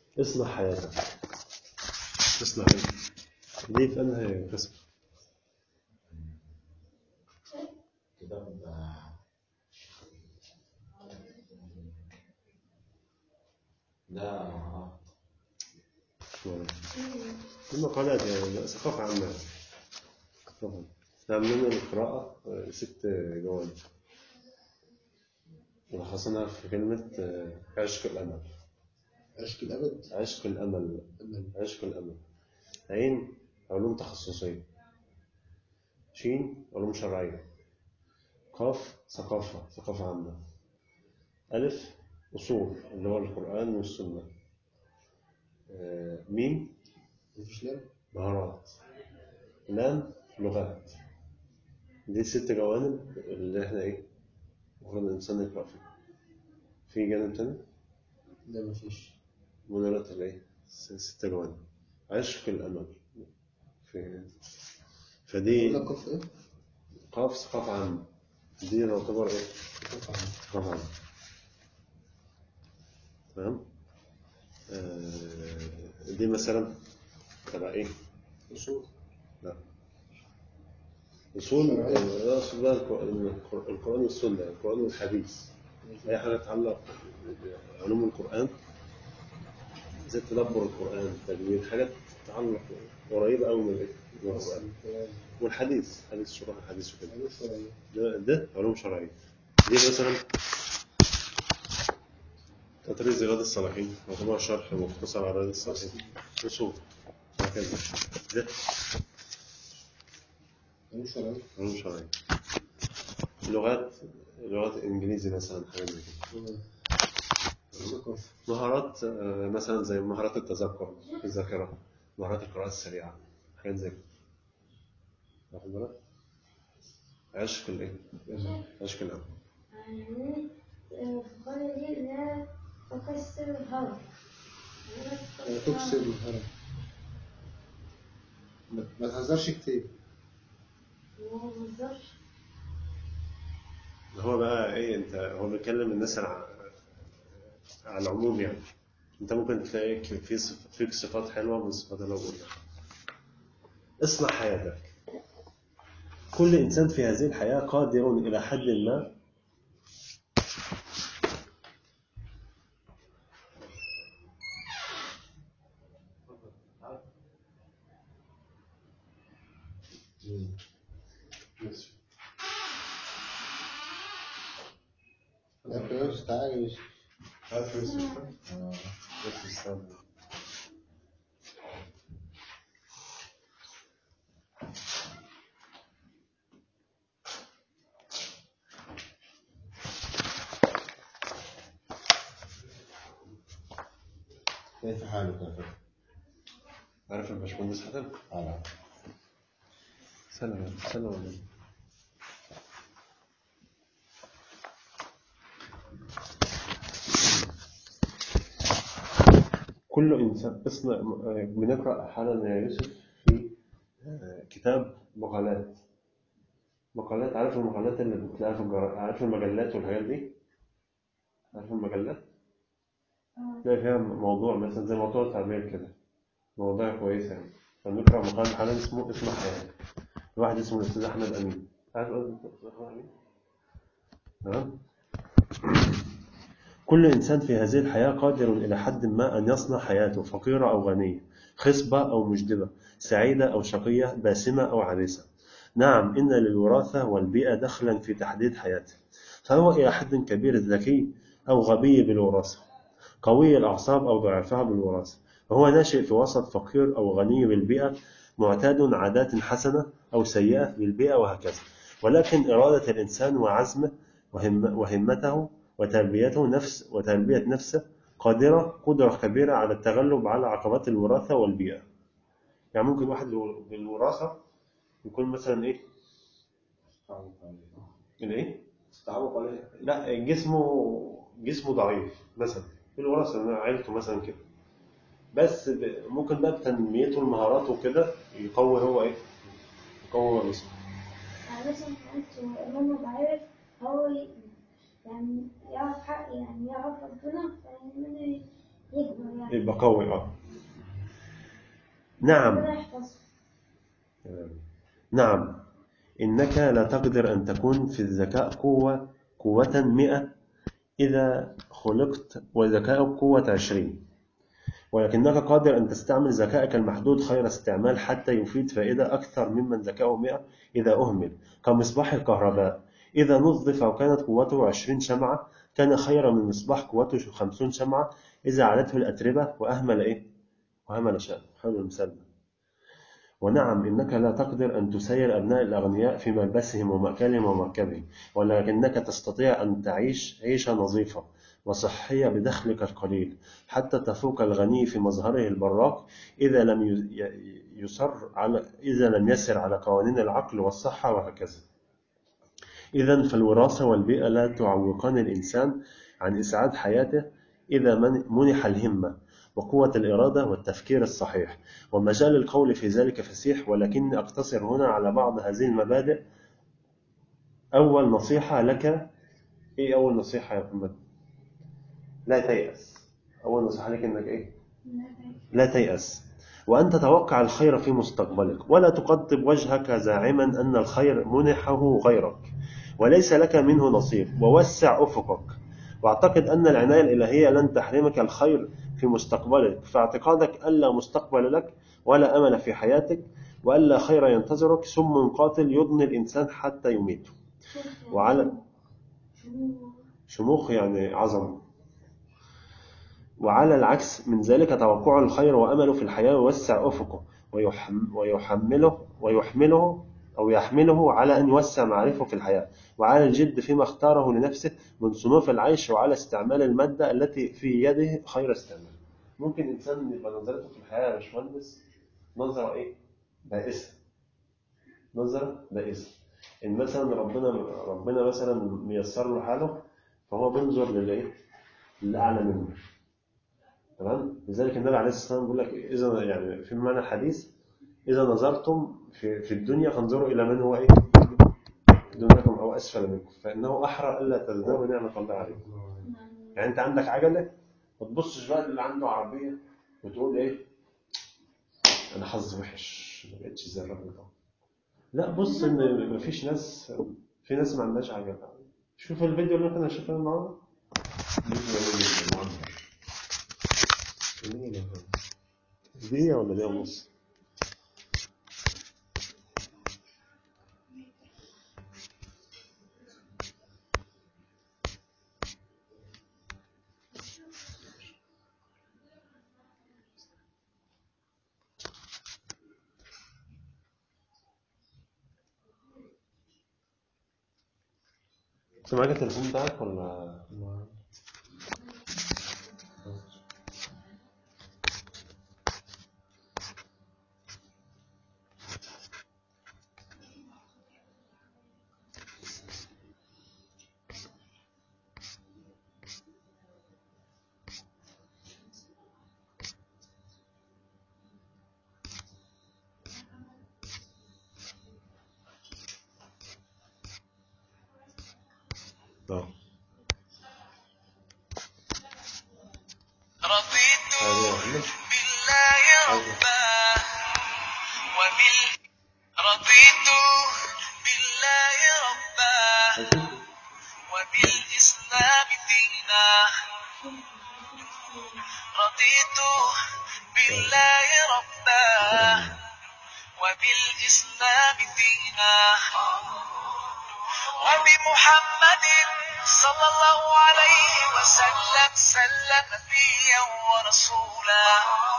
اصلح حياتك اصلح ايه دي في انهي قسم كتاب ده مهارات دي مقالات يعني ثقافة عامة ثقافة احنا عاملين القراءة آه، ست جوانب ولخصناها في كلمة آه، عشق الأمل عشق الأبد عشق الأمل أمل عشق الأمل عين علوم تخصصية شين علوم شرعية قاف ثقافة ثقافة عامة ألف أصول اللي هو القرآن والسنة آه، ميم مفيش لام مهارات لام لغات دي ست جوانب اللي احنا ايه المفروض الإنسان يقرأ فيها في جانب تاني لا مفيش منارة الايه س- ست جوانب عشق الأمل في فدي أقول لك قف إيه؟ قاف ثقافة عامة دي تعتبر ايه قف عام. ثقافة عامة تمام آه، دي مثلا تبع ايه أصول لا أصول لا أقصد بقى القرآن القرآن والسنة القرآن والحديث أي حاجة تتعلق بعلوم القرآن زي تدبر القرآن تدوير حاجات تتعلق قريبة أوي من الإيه؟ من القرآن والحديث حديث شرح الحديث وكده ده, ده علوم شرعية دي مثلا تطريز رياض الصالحين يعتبر شرح مختصر على رياض الصالحين أصول هكذا ده علوم شرعية علوم شرعية لغات لغات إنجليزي مثلا حاجات زي كده ثقافة مهارات آه، مثلا زي مهارات التذكر الذاكرة مهارات القراءة السريعة حاجات زي كده واخد بالك؟ عشق الإيه؟ عشق الأمل يعني في القرية دي لا أكسر الهرم تكسر الهرم ما ما تهزرش كتير وما بهزرش هو بقى إيه أنت هو بيكلم الناس على على العموم يعني أنت ممكن تلاقي في صف- فيك صفات حلوة من الصفات اللي هو بقولها اصلح حياتك كل إنسان في هذه الحياة قادر إلى حد ما لا كويس تعالى يا يوسف. كيف حالك يا فندم؟ عارف الباشمهندس حاتم؟ أنا سنة سنة ولا كل إنسان اصنع بنقرأ حالا يا يوسف في آه، كتاب مقالات مقالات عارف المقالات اللي بتلاقيها في الجر... عارف المجلات والحاجات دي عارف المجلات تلاقي فيها موضوع مثلا زي موضوع التعبير كده مواضيع كويسة يعني فبنقرأ مقال حالا اسمه اسمه حياة واحد اسمه الأستاذ أحمد أمين عارف الأستاذ أحمد أمين؟ تمام كل إنسان في هذه الحياة قادر إلى حد ما أن يصنع حياته فقيرة أو غنية خصبة أو مجدبة سعيدة أو شقية باسمة أو عابسة نعم إن للوراثة والبيئة دخلا في تحديد حياته فهو إلى حد كبير ذكي أو غبي بالوراثة قوي الأعصاب أو ضعيفها بالوراثة وهو ناشئ في وسط فقير أو غني بالبيئة معتاد عادات حسنة أو سيئة بالبيئة وهكذا ولكن إرادة الإنسان وعزمه وهم وهمته وتربيته نفس وتربية نفسه قادرة قدرة كبيرة على التغلب على عقبات الوراثة والبيئة يعني ممكن واحد بالوراثة يكون مثلا إيه الإيه تعوق عليه لا جسمه جسمه ضعيف مثلا في الوراثة إن عيلته مثلا كده بس ب- ممكن بقى بتنميته المهارات وكده يقوي هو ايه؟ يقوي هو جسمه يعني مثلا كنت ماما ضعيف هو ي- يعني يعرف حق يعني يعرف ربنا فإنه يكبر يعني يبقى قوي اه نعم ربنا يحفظه نعم إنك لا تقدر أن تكون في الذكاء قوة قوة مئة إذا خلقت وذكاؤك قوة عشرين ولكنك قادر أن تستعمل ذكائك المحدود خير استعمال حتى يفيد فائدة أكثر ممن ذكاؤه مئة إذا أهمل كمصباح الكهرباء إذا نظف وكانت قوته عشرين شمعة كان خيرا من مصباح قوته خمسون شمعة إذا علته الأتربة وأهمل إيه؟ وأهمل شأن حول المثال ده. ونعم إنك لا تقدر أن تسير أبناء الأغنياء في ملبسهم ومأكلهم ومركبهم ولكنك تستطيع أن تعيش عيشة نظيفة وصحية بدخلك القليل حتى تفوق الغني في مظهره البراق إذا لم ي- ي- يصر على إذا لم يسر على قوانين العقل والصحة وهكذا إذا فالوراثة والبيئة لا تعوقان الإنسان عن إسعاد حياته إذا من- منح الهمة وقوة الإرادة والتفكير الصحيح ومجال القول في ذلك فسيح ولكني أقتصر هنا على بعض هذه المبادئ أول نصيحة لك إيه أول نصيحة يا محمد؟ لا تيأس أول نصيحة لك إنك إيه؟ لا تيأس وأن تتوقع الخير في مستقبلك ولا تقطب وجهك زاعما أن الخير منحه غيرك وليس لك منه نصيب ووسع أفقك واعتقد أن العناية الإلهية لن تحرمك الخير في مستقبلك فاعتقادك ألا مستقبل لك ولا أمل في حياتك وألا خير ينتظرك سم قاتل يضني الإنسان حتى يميته وعلى شموخ يعني عظمة وعلى العكس من ذلك توقع الخير وأمله في الحياة يوسع أفقه ويحم ويحمله ويحمله أو يحمله على أن يوسع معرفه في الحياة وعلى الجد فيما اختاره لنفسه من صنوف العيش وعلى استعمال المادة التي في يده خير استعمال ممكن إنسان يبقى نظرته في الحياة يا باشمهندس نظرة إيه؟ بائسة نظرة بائسة إن مثلا ربنا ربنا مثلا ميسر له حاله فهو بينظر للإيه؟ للأعلى منه تمام لذلك النبي عليه الصلاه والسلام بيقول لك اذا يعني في معنى الحديث اذا نظرتم في في الدنيا فانظروا الى من هو ايه دونكم او اسفل منكم فانه احرى الا تزدادوا نعمه الله عليكم يعني انت عندك عجله ما تبصش بقى اللي عنده عربيه وتقول ايه انا حظي وحش ما بقتش زي الراجل ده لا بص ان مفيش ناس في ناس ما عندهاش عجله شوف الفيديو اللي احنا شايفينه النهارده دقيقة ولا دقيقة ونص؟ انت معاك التليفون بتاعك ولا اه رضيت هذه ماشي بالله ربا وبال رضيت بالله ربا وبالإسلام دينا رضيت بالله ربا وبالإسلام دينا وبمحمد صلى الله عليه وسلم سلم نبيا ورسولا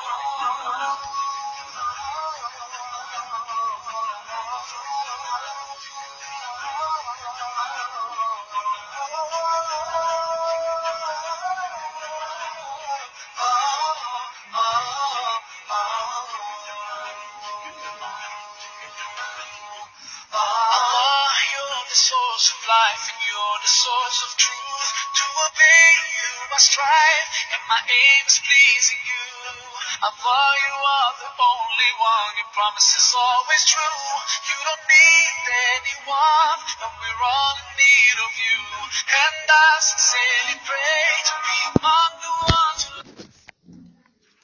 Allah, you're the source of life and you're the source of truth. To obey you I strive and my aim is pleasing you. Allah, you are the only one. Your promise is always true. You don't need anyone, but we're all in need of you. And I sincerely pray to be among the ones who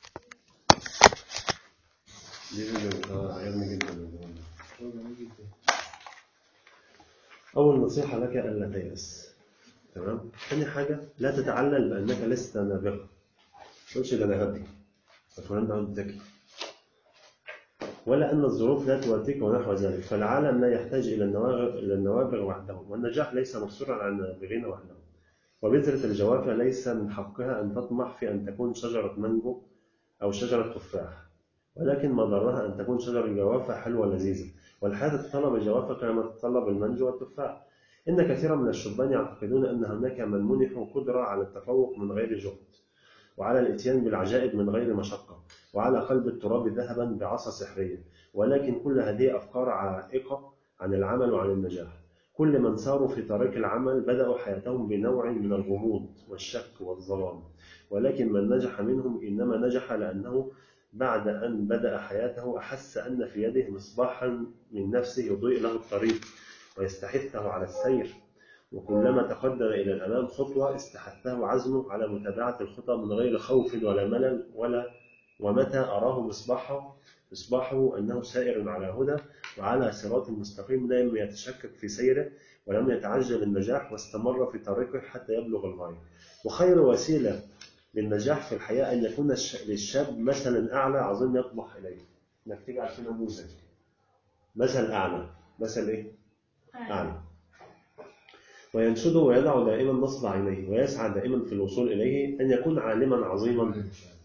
نصيحة لك ألا تيأس تمام ثاني حاجة لا تتعلل بأنك لست نابغة ما تقولش ده أنا غبي فلان ده عنده ذكي ولا أن الظروف لا تواتيك ونحو ذلك فالعالم لا يحتاج إلى النوابغ إلى النوابغ وحدهم والنجاح ليس مقصورا على النابغين وحدهم وبذرة الجوافة ليس من حقها أن تطمح في أن تكون شجرة مانجو أو شجرة تفاح ولكن ما ضرها أن تكون شجرة جوافة حلوة لذيذة والحياة تتطلب الجوافة كما تتطلب المانجو والتفاح إن كثيرا من الشبان يعتقدون أن هناك من منحوا قدرة على التفوق من غير جهد وعلى الإتيان بالعجائب من غير مشقة وعلى قلب التراب ذهبا بعصا سحرية ولكن كل هذه أفكار عائقة عن العمل وعن النجاح كل من ساروا في طريق العمل بدأوا حياتهم بنوع من الغموض والشك والظلام ولكن من نجح منهم إنما نجح لأنه بعد أن بدأ حياته أحس أن في يده مصباحا من نفسه يضيء له الطريق ويستحثه على السير وكلما تقدم إلى الأمام خطوة استحثه عزمه على متابعة الخطى من غير خوف ولا ملل ولا ومتى أراه مصباحه مصباحه أنه سائر على هدى وعلى صراط مستقيم لم يتشكك في سيره ولم يتعجل النجاح واستمر في طريقه حتى يبلغ الغاية وخير وسيلة للنجاح في الحياة أن يكون الش- للشاب مثلا أعلى عظيم يطمح إليه إنك تجعل في نموذج مثل أعلى مثل إيه؟ أعلى وينشده ويدعو دائما نصب عينيه ويسعى دائما في الوصول إليه أن يكون عالما عظيما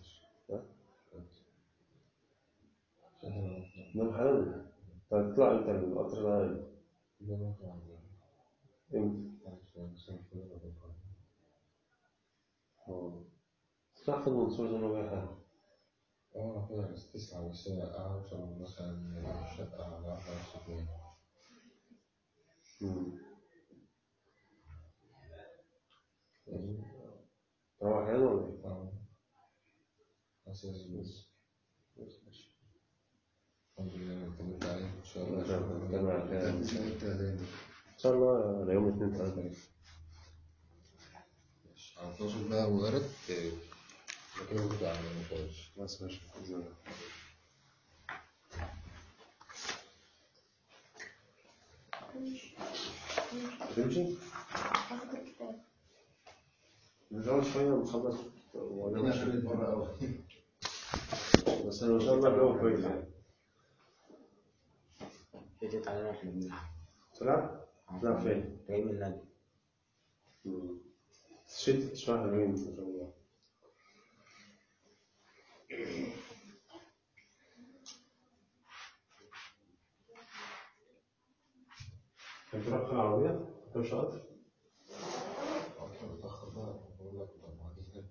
نعم حلال تطلع أنت القطر ده إمتى؟ آه. تطلع في المنصور زي ما هو حاجة اه كده بس تسعة بس أوصل مثلا الشقة على واحدة وستين مم. تروح حلال ولا إيه؟ اه أساس بس الحمد لله اتكلمت عليه إن شاء الله جمع كام؟ إن إن شاء الله على يوم الاثنين ثلاثة على 12 بقى وارد بكلمك كده على المونتاج بس ماشي بإذن الله. تمشي؟ أخذ الكتاب نزود شوية ونخلص وأنا أنا ماشي شريت مرة أول بس إن شاء الله الجو كويس يعني جيت علينا احنا بنلعب تلعب؟ تلعب فين؟ جاي من النادي مم. شد شوية حلوين ما شاء الله كنت تروح في العربية؟ تمشي قطر؟ متأخر بقى بقول لك بعد إذنك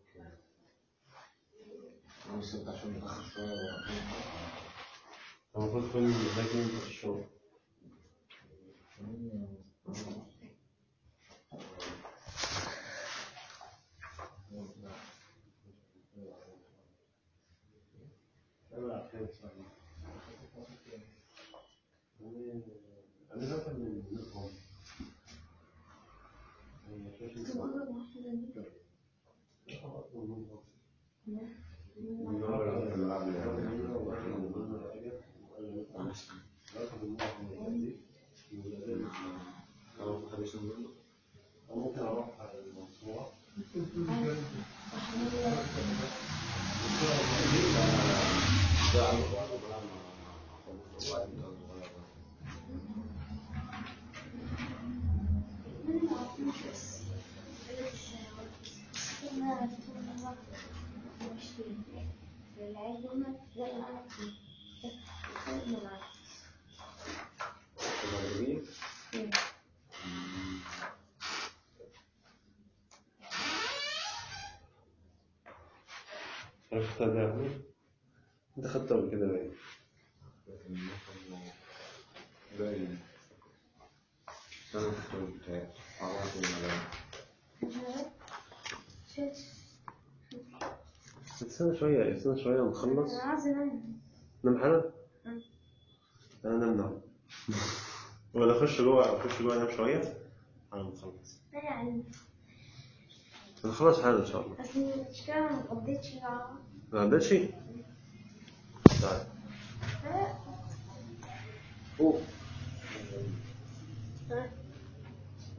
أنا سبت عشان متأخر شوية المفروض تكون ذاكر أنت في الشغل أنا ذاكر من نقطة ممكن أروح المنصورة المغربية عرفت ده انت خدته قبل كده باين باين أنا كنت عرفت الملاعب استنى شوية استنى شوية ونخلص عازم نم حالا مم. أنا نم نام ولا أخش جوه أخش جوه أنام شوية على ما نخلص يعني نخلص حالا إن شاء الله أصل المشكلة ما قضيتش العرض ما عندكش شيء تعال قوم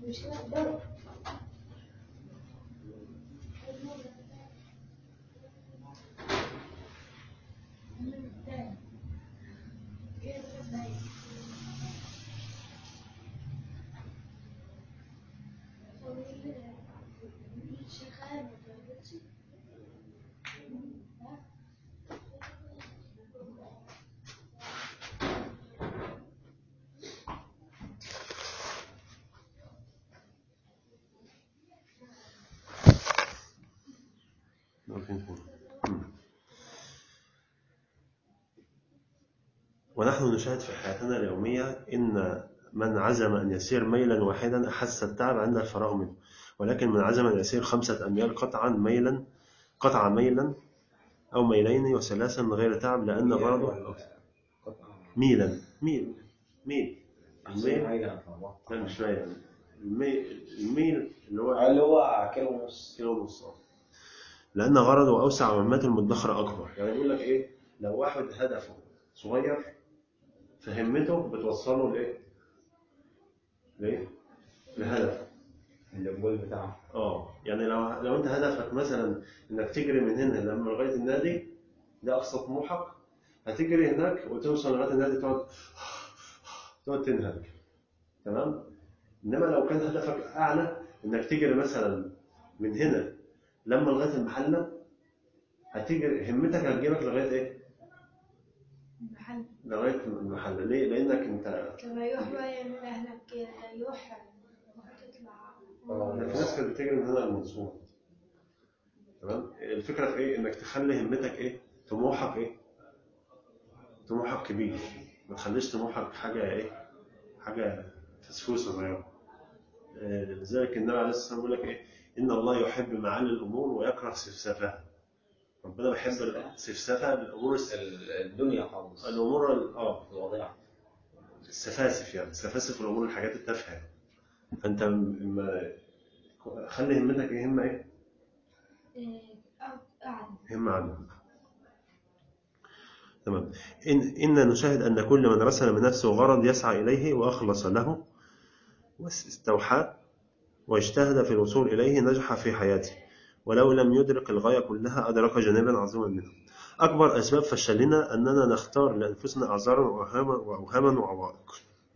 مش كده ضرب شغال ونحن نشاهد في حياتنا اليومية إن من عزم أن يسير ميلا واحدا أحس التعب عند الفراغ منه ولكن من عزم أن يسير خمسة أميال قطعا ميلا قطع ميلا أو ميلين وثلاثا من غير تعب لأن غرضه ميلا ميل ميل الميل الميل لا مش ميل الميل الميل اللي هو اللي هو كيلو ونص كيلو ونص لأن غرضه أوسع ومهمته المدخرة أكبر يعني بيقول لك إيه لو واحد هدفه صغير فهمته بتوصله لإيه؟ لإيه؟ لهدف اللي الجول بتاعه اه يعني لو لو انت هدفك مثلا انك تجري من هنا لما لغايه النادي ده اقصى طموحك هتجري هناك وتوصل لغايه النادي تقعد تقعد تنهج تمام انما لو كان هدفك اعلى انك تجري مثلا من هنا لما لغايه المحله هتجري همتك هتجيبك لغايه ايه؟ محل لغايه المحله ليه؟ لانك انت لما يروح بقى يعمل هناك كده يروح يروح تطلع ده في ناس كانت بتجري من هنا للمنصورة تمام الفكرة في ايه انك تخلي همتك ايه طموحك ايه طموحك كبير ما تخليش طموحك حاجة ايه حاجة فسفوسة صغيرة آه، لذلك النبي عليه الصلاة والسلام يقول لك ايه ان الله يحب معالي الامور ويكره سفسافها ربنا بيحب السفسافة الامور الس- ال- الدنيا خالص الامور ال- اه الوضيعة السفاسف يعني السفاسف الامور الحاجات التافهة يعني. فانت م- ما خلي همتك ايه همة ايه قاعد همة عالية تمام إن إن نشاهد أن كل من رسل من نفسه غرض يسعى إليه وأخلص له واستوحاه واجتهد في الوصول إليه نجح في حياته ولو لم يدرك الغاية كلها أدرك جانبا عظيما منه أكبر أسباب فشلنا أننا نختار لأنفسنا أعذارا وأوهاما وأوهاما وعوائق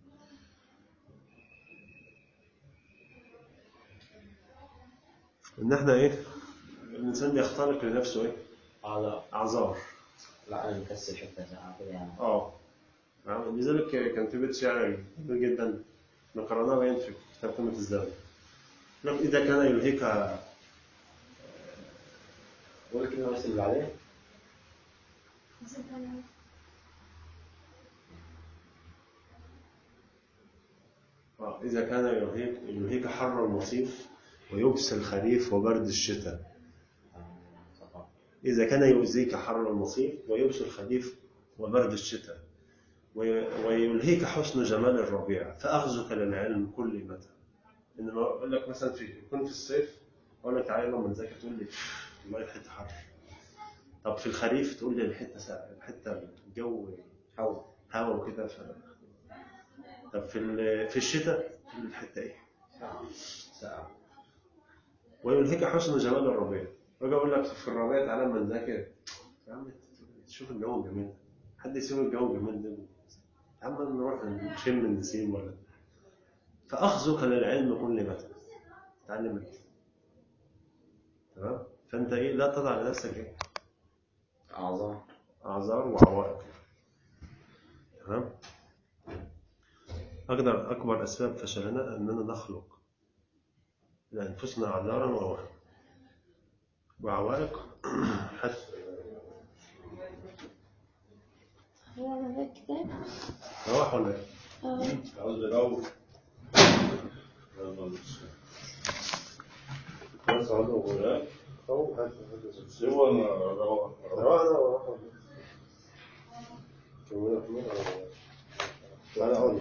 إن إحنا إيه الإنسان بيختلق لنفسه إيه اه لا أعذار لا انا مكسل حتة ساعة كده يعني اه نعم، لذلك كان في بيت شعر جميل جدا احنا قرأناه باين في كتاب قمة الزمن لك إذا كان يلهيك قول كده بس اللي بعدين آه، إذا كان يلهيك يلهيك حر المصيف ويبس الخريف وبرد الشتاء آه، طبعا. إذا كان يؤذيك حر المصيف ويبس الخريف وبرد الشتاء وي- ويلهيك حسن جمال الربيع فأخذك للعلم كل متى إنما أقول لك مثلا في يكون في الصيف أقول لك تعالى لما نذاكر تقول لي والله الحتة حر طب في الخريف تقول لي الحتة ساقعة الحتة الجو حاول هوا وكده ف... طب في ال- في الشتاء تقول لي الحتة إيه ساعة ساقعة ويلهيك حسن جمال الربيع واجي اقول لك في الربيع تعالى اما نذاكر يا عم تشوف الجو الجميل ده. حد يسيب الجو الجميل ده يا عم نروح نشم النسيم ولا فاخذك للعلم كل متى تعلم إيه؟ تمام فانت ايه لا تضع لنفسك ايه أعظم اعذار وعوائق تمام أقدر أكبر أسباب فشلنا أننا نخلق لأنفسنا أعذارا وأوهام وعوائق حتى هو أنا ده كتاب روح ولا إيه؟ اه عاوز يروح بس عاوز أقول أو هات هات سوى أنا روح روح أنا وروح كمل أحمد أنا أقول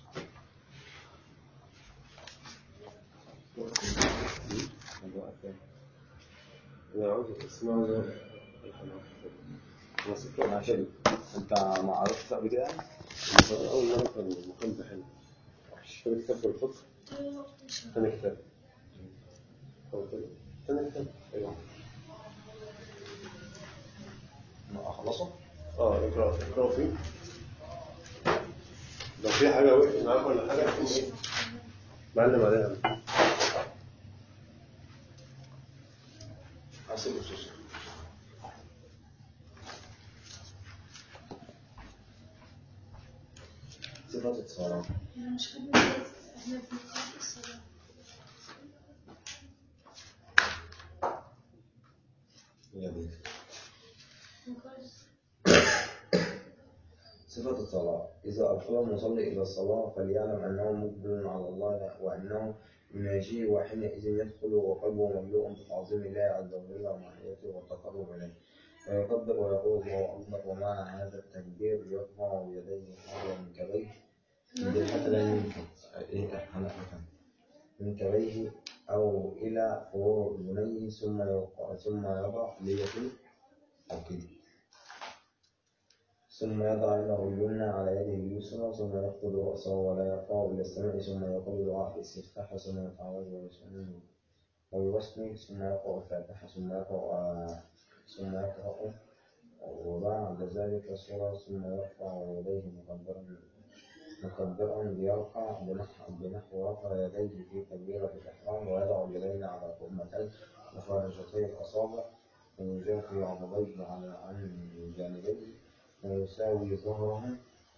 أنا عاوز بس أنا عاوز أروح أنا حلو أنت ما عرفتش قبل كده يعني؟ أول مرة كان المكان ده حلو. اشتريت كتاب الفقه تاني كتاب أو كده. تاني كتاب أيوه ما اخلصه اه اقرا اقرا فيه لو في حاجة وقفت معاك ولا حاجة تقوم ايه معلم عليها اسيب السوسه صفة الصلاة أنا مش خدنا درس إحنا بنقرأ الصلاة جميل كويس صفة الصلاة إذا أرسل المصلي إلى الصلاة فليعلم أنه مقبل على الله وأنه يناجيه وحينئذ يدخل وقلبه مملوء بتعظيم الله عز وجل ومحيته والتقرب إليه فيكبر ويقول الله أكبر ومع هذا التكبير يرفع يديه حول من كبيه دي الحتة اللي من إيه هنقف من كبيه أو إلى فروع أذنيه ثم يوقع ثم يضع ليته أو كده ثم يضع يده اليمنى على يده اليسرى ثم يخفض رأسه ولا يرفعه إلى السماء ثم يقول دعاء الاستفتاح ثم يتعوذ ويسلم ويبسمل ثم يقرأ الفاتحة ثم يقرأ ثم يقرأ وبعد ذلك سورة ثم يرفع يديه مكبرا مكبرا ليرفع بنحو بنحو رفع يديه في تكبيرة الإحرام ويضع اليدين على قمتين وخارجتي الأصابع ويجافي عضليه على عن جانبيه ويساوي ظهره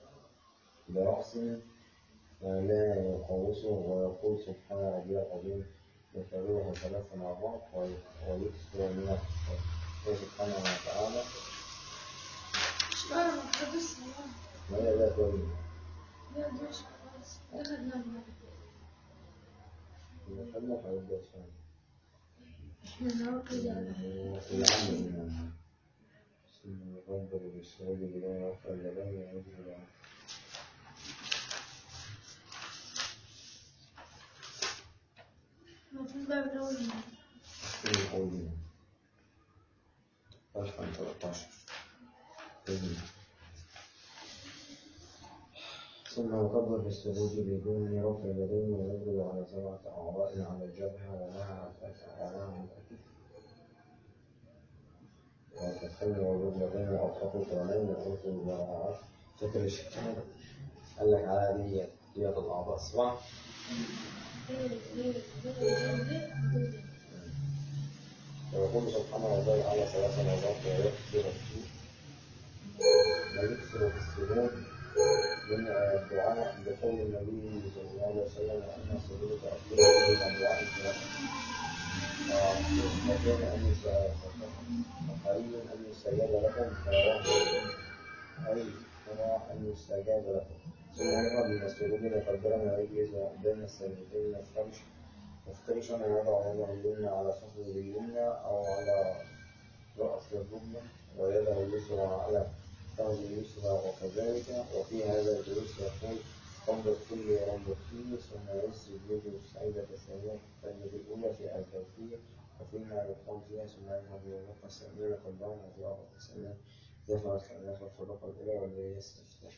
برأسه لا يقوسه ويقول سبحان ربي العظيم يكرره ثلاث مرات وي- ويكثر من التكبير سبحانه وتعالى مش بعرف أقرأ الصلاة ما هي لا تولي لا دي مش خلاص ده خدنا المرة إذا خدنا فيبدأ الثاني إحنا نوقف على العمل ثم يفضل بالسجود بلا يرفع اليدين ويجب العمل المفروض بقى من أول مرة في قولنا ألف عن 13 قولنا ثم يكبر بالسجود بدون رفع اليدين ويجب على سبعة أعضاء على الجبهة ومع الكتف ومع الكتف والكفين والرجلين وأطراف القدمين وأنف الذراعات فكر الشكل قال لك على دي دي الأعضاء السبعة ويقول سبحان ربي الأعلى ثلاث مرات ويكثر فيه ويكثر في السجود من الدعاء بقول النبي صلى الله عليه وسلم وأن السجود تأثير من دعاء الفراق فكان أن فقريب أن يستجاب لكم فرواه أي فراه أن يستجاب لكم ثم ينهض من السجود مقدرا ويجلس بين السجدتين يفترش مفترشا ويضع يده اليمنى على فخذه اليمنى أو على رأس الركبة ويده اليسرى على فخذ اليسرى وكذلك وفي هذا الجلوس يقول قبض كل رب فيه ثم يسجد السعيدة الثانية في السجدة الأولى في الكيفية وفيما يقام فيها ثم يذهب إلى الركعة الثانية قدام وفي الركعة الثانية يفعل الثانية في الركعة الأولى والذي يستفتح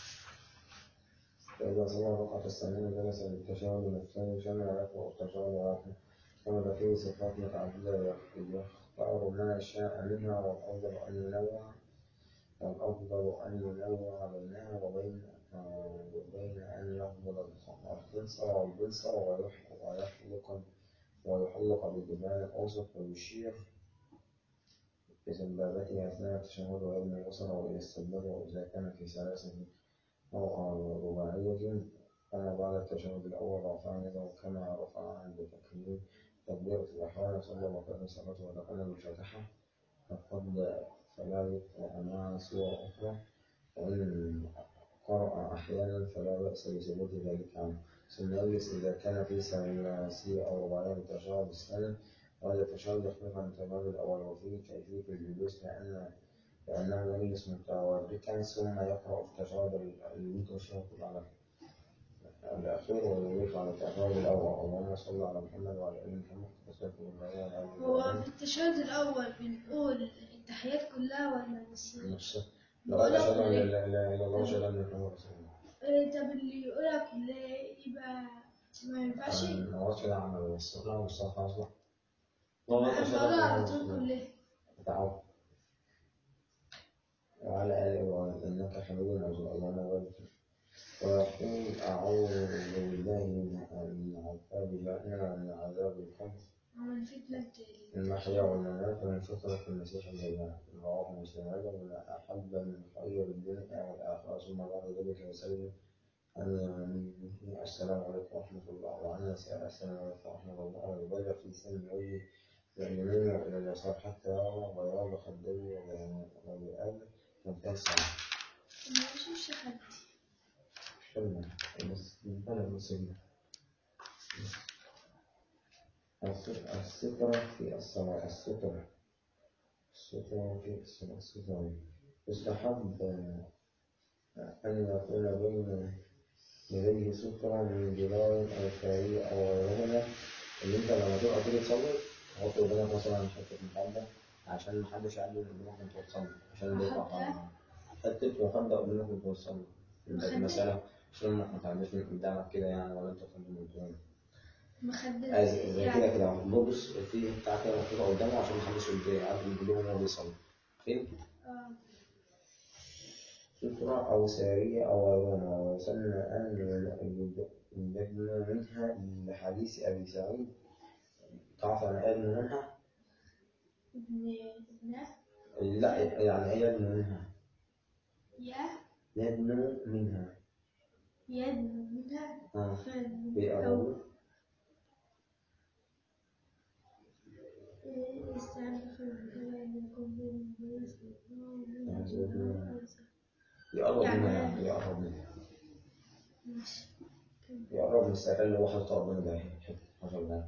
فإذا صلى الركعة الثانية جلس للتشهد الثاني جمع يقرأ التشهد الآخر ورد فيه صفات متعددة يختار ما شاء منها والأفضل أن ينوع والأفضل أن ينوع بينها وبين آه، وبين أن يقبض الخنصر والبنصر ويح- ويحلق ويحلق بالجبال الأوسط ويشير بسبابته أثناء التشهد ويبني الأسر وإلى السبابة وإذا كان في ثلاثة أو رباعية كما بعد التشهد الأول رفع يده كما رفع عند تكبير تكبيرة الإحرام صلى الله عليه وسلم ودخل بالفاتحة فقد فلا يقرأ معها سورة أخرى وإن قرأ أحيانا فلا بأس بثبوت ذلك عنه ثم يجلس إذا كان في ثلاثية أو رباعية التشهد الثاني وهذا التشهد يختلف عن التشهد الأول وفيه كيفية الجلوس لأن لأنه يجلس متوركا ثم يقرأ في التشهد المتشهد على الأخير ويضيف على التشهد الأول اللهم صل على محمد وعلى آل محمد وسلم على هو في التشهد الأول بنقول التحيات كلها ولا بس نفسه لغاية أشهد أن لا إله إلا الله وأشهد أن محمدا رسول الله إيه، طب اللي يقولها كلها يبقى ما ينفعش ما هوش كده عمل بس لا مش خلاص بقى والله انا بقولها على طول كلها تعود وعلى آله إنك حميد مجيد اللهم بارك ويقول أعوذ بالله من العذاب جهنم ومن عذاب القبر ومن فتنة المحيا والممات ومن فتنة المسيح الدجال رواه مسلم أيضا من أحب من خير الدنيا والآخرة ثم بعد ذلك يسلم أن السلام عليكم ورحمة الله وعنا السلام عليكم ورحمة الله ويبالغ في سن وجهه اليمين وإلى اليسار حتى يرى بياض خديه وبآله ممتاز سنة ما يشوفش حد حلم بس بلد مسلمة السترة في الصلاة السترة السترة في الصلاة السترة يستحب أن يكون بين يديه سترة من جدار أو كارية أو غيرهما اللي أنت لما تبقى تيجي تصلي تحط قدامك مثلا حتة مخدة عشان محدش يعدي من قدامك وأنت بتصلي عشان ده يبقى مخدة؟ حرام. حتة مخدة قدامك وأنت بتصلي مخدة؟ مثلا عشان ما تعديش من قدامك كده يعني ولا أنت تصلي من قدامك مخدة عايز زي كده كده بص في بتاع كده مكتوبة قدامه عشان محدش يعدي من قدامه وهو بيصلي فين؟ اه سترة أو سارية أو غيرهما ويسمى أن يدن منها لحديث أبي سعيد تعرف يعني إيه يدن منها؟ ابن ابنه لا يعني إيه يدن منها؟ يا يدن منها يد منها آه فن بيقربوا استعرف منكم يقرب يعني منها إيه؟ يعني يقرب منها ماشي يقرب من السكن اللي هو حاطط ربنا ده حصل ده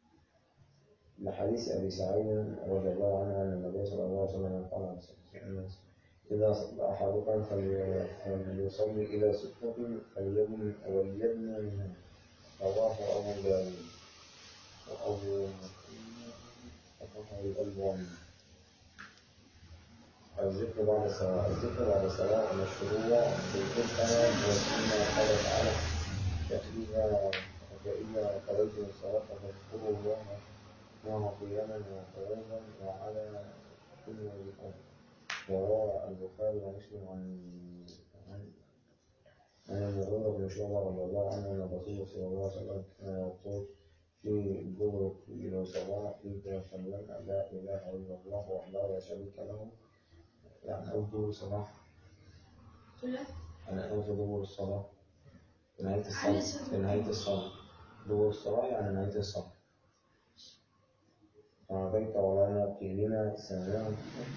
لحديث أبي سعيد رضي الله عنه أن النبي صلى الله عليه وسلم قال عن الناس إذا صلى أحدكم فلي- فليصلي إلى ستة فليبن وليبن منها رواه أبو داود وأبو صححه الألباني الذكر بعد الصلاة الذكر بعد الصلاة مشروع بالقرآن والسنة قال تعالى فإذا فإذا قضيتم الصلاة فاذكروا الله معه قياما وقعودا وعلى كل وجهكم وروى البخاري ومسلم عن عن عن المغيرة بن شعبة رضي الله عنه أن الرسول صلى الله عليه وسلم كان يقول في دبر كل صلاة إذا سلمنا لا إله إلا الله وحده لا شريك له يعني أو دبر الصلاة كلها يعني أو دبر الصلاة في نهاية علي الصلاة صوت في نهاية الصلاة دبر الصلاة يعني نهاية الصلاة أعطيت ولا قيلنا سمعنا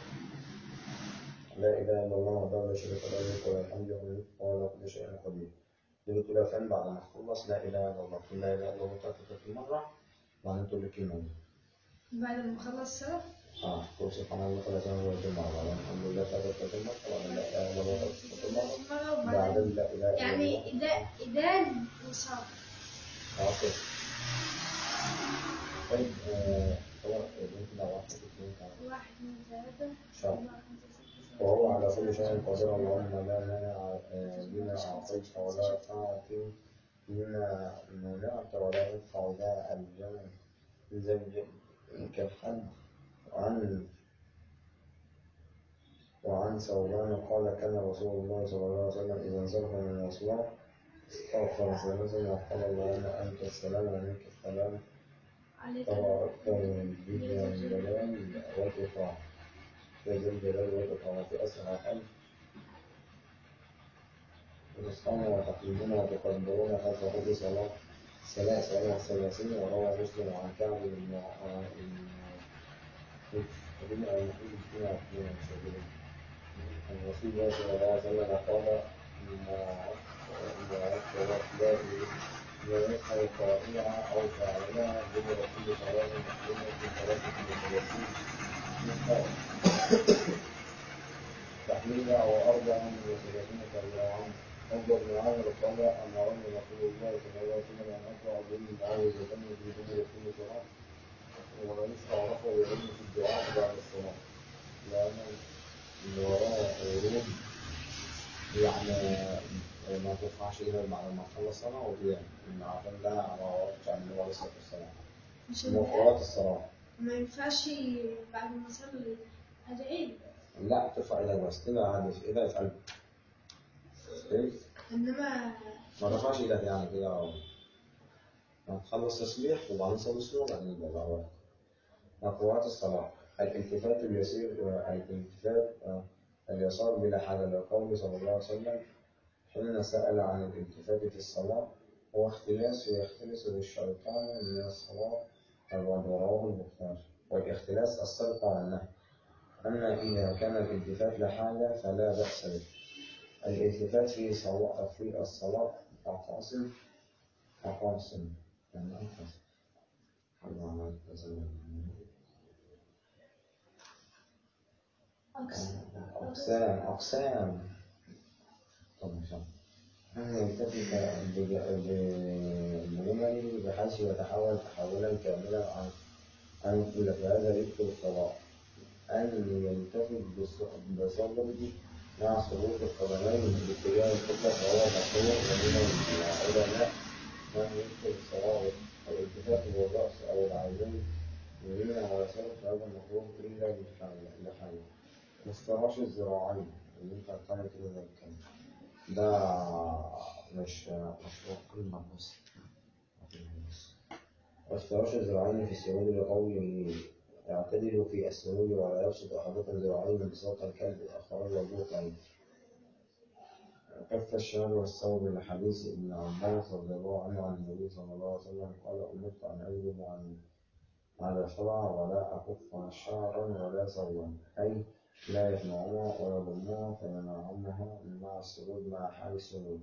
لا إله إلا الله وحده لا شريك له الملك وله الحمد وله وعلى كل شيء قدير قلت له فين بعد ما تخلص لا إله إلا الله قل لا إله إلا الله 33 مرة وبعدين تقول الكلمة دي بعد ما خلص الصلاة اه قل سبحان الله 33 مرة وبعدين الحمد لله 33 مرة وبعدين لا إله إلا الله 33 مرة مرة بعدين وبعدين لا إله إلا الله يعني إذا إذان وصار اه كده طيب آه، هو ممكن لو واحد اثنين ثلاثة واحد اثنين ثلاثة شاء أربعة خمسة ستة سبعة وهو على كل شيء قدير اللهم لا مانع آه، لما أعطيت ولا تعطي لما منعت ولا يدفع ذا الجنة زوج كالحد وعن وعن ثوبان قال كان رسول الله صلى الله عليه وسلم إذا انصرف من الأسواق استغفر ثلاثا وقال اللهم أنت السلام ومنك السلام عليك تبارك ذي الجلال والإكرام يا ذا الجلال والإكرام في أسرع حج ونصحون وتقيمون وتقدرون خلف كل صلاة صلاة صلاة ثلاثين وروى مسلم عن كعب بن بن المحيط فيما فيما سبيل الرسول الله صلى الله عليه وسلم قال ما ما لا لا يفعل قائلها أو فاعلها دبر كل صلاة محرمة في ثلاثة وثلاثين مثال تحليلها وأربعا وثلاثين كبيرا أفضل بن عامر قال أمرني رسول الله صلى الله عليه وسلم أن أقرأ بني معوذتين في دبر كل صلاة ويشرع رفع العلم في الدعاء بعد الصلاة لأن اللي وراه ورود يعني ما ترفعش إيدك بعد ما تخلص صلاة وتدعي إن عشان ده على وقت عن النبي عليه الصلاة والسلام مش مفردات الصلاة ما ينفعش بعد ما اصلي ادعي لا ترفع إيدك بس كده عادي في إيدك في قلبك فهمت؟ انما ما ترفعش إيدك يعني كده هتخلص تسبيح وبعدين صلي السنة وبعدين يبقى بقى وقت. مفردات الصلاة الالتفات اليسير الالتفات آه، اليسار بلا حاجة لقول صلى الله عليه وسلم حين سأل عن الالتفات في الصلاة هو اختلاس يختلس بالشيطان من الصلاة رواه البخاري والاختلاس السرقة والنهي أما إذا كان الالتفات لحاجة فلا بأس به الالتفات في صلاة في الصلاة أقاصم أقاصم يعني أقاصم الله عمل كذا. أقسام أقسام طب مش عارف. أن يلتفت بج- بجمل بحيث يتحول تحولا كاملا عن عن كل فهذا يدخل الصلاة أن يلتفت بص- بصدره مع سقوط القدمين باتجاه القبلة فهو مشروع ومن العلماء من يدخل الصلاة والالتفات بالرأس أو العينين يمين ويسار فهذا مكروه إلا لحاجة لحاجة وافتراش الذراعين اللي أنت هتعمل كده زي الكلام ده مش مشروع كلمة بس وافتراش الذراعين في السجود لقوله يعتدل في السجود ولا يبسط أحدكم ذراعيه بساط الكلب الآخرين والبوقين كف الشمال والثوب لحديث ابن عباس رضي الله عنه عن النبي صلى الله عليه وسلم قال أمرت أن أجلب عن على شرع ولا أكف شعرا ولا ثوبا أي لا يجمعهما ولا يضمهما فينعمها مع السجود مع حال السجود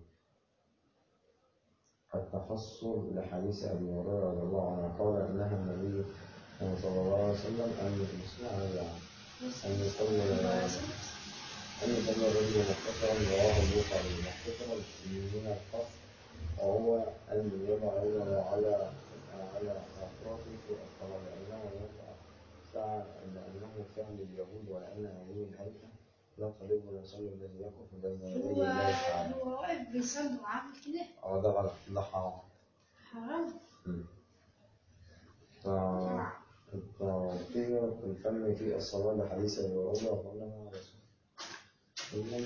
التفصل لحديث أبي هريرة رضي الله عنه قال نهى النبي صلى الله عليه وسلم أن يسمع هذا أن يصلي أن يصلي الرجل مختصرا رواه البخاري مختصرا من القصر وهو أن يضع يده على على أطرافه في الصلاة لأنه يقع فعل لأنه فعل اليهود ولأن هذه الهيئة لا تليق بالرسول الذي يقف بين يدي هو الله تعالى. هو واقف بيصلي وعامل كده أو ده غلط ده حرام. حرام مم. ف التوقيع في الفم في الصلاة لحديث أبي هريرة وقال رسول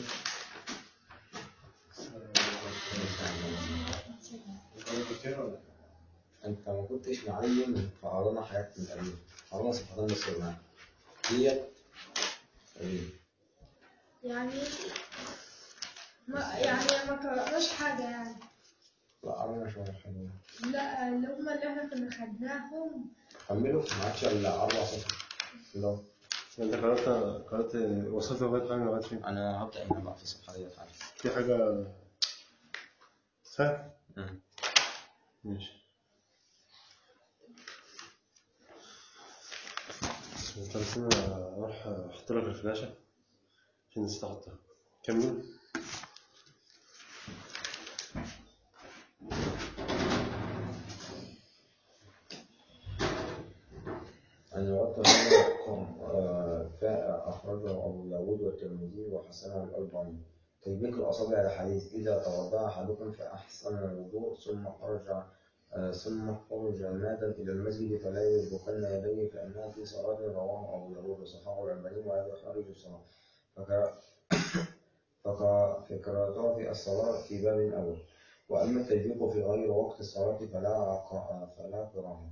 أنت ما كنتش معلم فقرانا حياة من قبل قرانا صفحتين بس معاك ديت قليل. يعني ما يعني ما قرأناش حاجة يعني لا قرانا شوية حلوين لا اللي هما اللي احنا كنا خدناهم كملوا ما عادش إلا أربع صفحات لا انت قرأت قرأت وصلت لغاية فين لغاية فين؟ أنا هبدأ أنا بقى في الصفحة ديت عادي في حاجة سهل؟ مم. ماشي طب استنى اروح احط لك الفلاشة عشان نسيت احطها كمل أن يغطى هذا فاء أخرجه أبو داود والترمذي وحسنه الألباني تطبيق الأصابع الحديث إذا توضأ أحدكم فأحسن الوضوء ثم خرج آه، ثم خرج مادا إلى المسجد فلا يسبقن يديه فإنه في صلاة رواه أبو داود وصححه الألباني وهذا خارج الصلاة فك- فك- فكرته في الصلاة في باب أول وأما التطبيق في غير وقت الصلاة فلا ق- فلا كراهة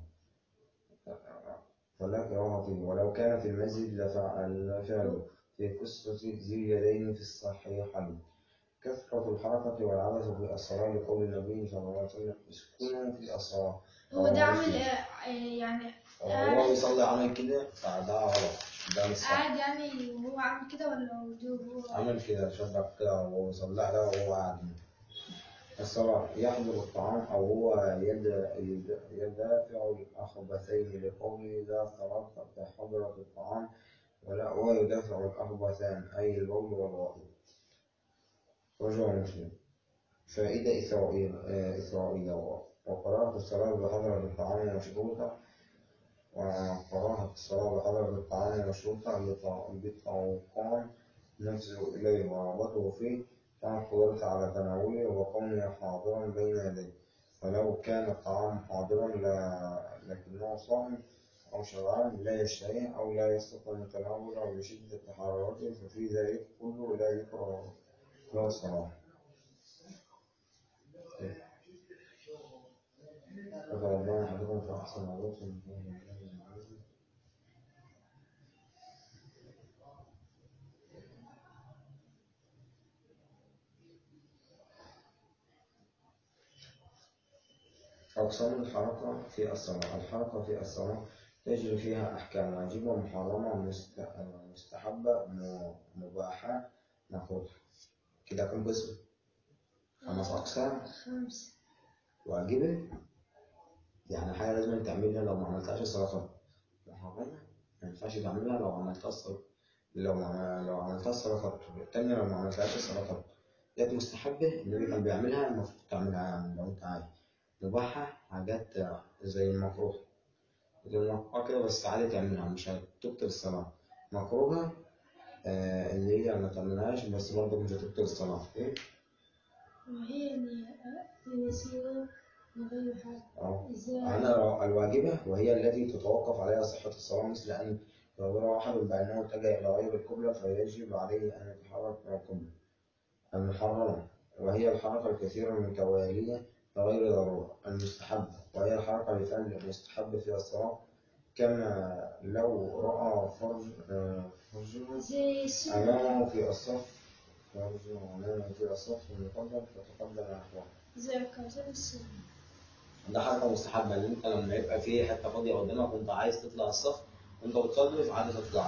فلا كراهة فيه ولو كان في المسجد لفعل فعله في قصة ذي اليدين في الصحيحين كثرة الحركة والعبث في الصلاة لقول النبي صلى الله عليه وسلم اسكنوا في الصلاة هو ده عامل آه، آه، يعني وهو بيصلي عمل كده فده غلط ده مش صح قاعد يعني وهو عامل كده ولا هو هو عمل كده شبك كده وهو بيصلي على وهو قاعد الصلاة يحضر الطعام أو هو يد يد- يدافع الأخبثين لقوله لا صلاة في حضرة الطعام ولا هو يدافع الأخبثان أي البول والغائط رجع مسلم فائدة إسرائيل آه، إسرائيل وقراءة الصلاة بحضرة الطعام مشروطة وقراءة الصلاة بحضرة الطعام مشروطة لط- للطوقان نفسه إليه ورغبته فيه مع القدرة على تناوله وكونه حاضرا بين يديه ولو كان الطعام حاضرا لا- لكنه صائم أو شبعان لا يشتهيه أو لا يستطيع تناوله لشدة حرارته ففي ذلك كله لا يكره له الصلاة. فتوضأ أحدكم فأحسن وضوء ثم أقسام الحركة في الصلاة الحركة في الصلاة تجري فيها أحكام واجبة محرمة مست- مستحبة م- مباحة مكروه كده كم قسم؟ خمس أقسام خمسة واجبة يعني حاجة لازم تعملها لو ما عملتهاش الصلاة خطأ محرمة ما ينفعش تعملها لو عملتها الصلاة لو ما لو عملتها الصلاة خطأ التانية لو ما عملتهاش الصلاة خطأ ديت مستحبة النبي كان بيعملها المفروض تعملها يعني لو أنت عايز مباحة حاجات زي المكروه زي المكروه كده بس عادي تعملها مش هتبطل الصلاة مكروهة آه اللي هي ما تعملهاش بس برضه مش هتبطل الصلاة إيه؟ وهي اللي الوسيلة من غير حاجة أه ازاي أنا الواجبة وهي التي تتوقف عليها صحة الصلاة مثل أن يظهر أحد بأنه اتجه إلى غير القبلة فيجب عليه أن يتحرك من القبلة المحرمة وهي الحركة الكثيرة من توالية لغير ضرورة المستحبة وهي الحركة لفعل المستحب في الصلاة كما لو رأى فرج آه، فرجه زي السنة أمامه في الصف فرجه أمامه في الصف المقدم فتقدم نحوه زي ركعتين السنة ده حركة مستحبة اللي انت لما يبقى في حتة فاضية قدامك وانت عايز تطلع الصف وانت بتصلي فعادي تطلع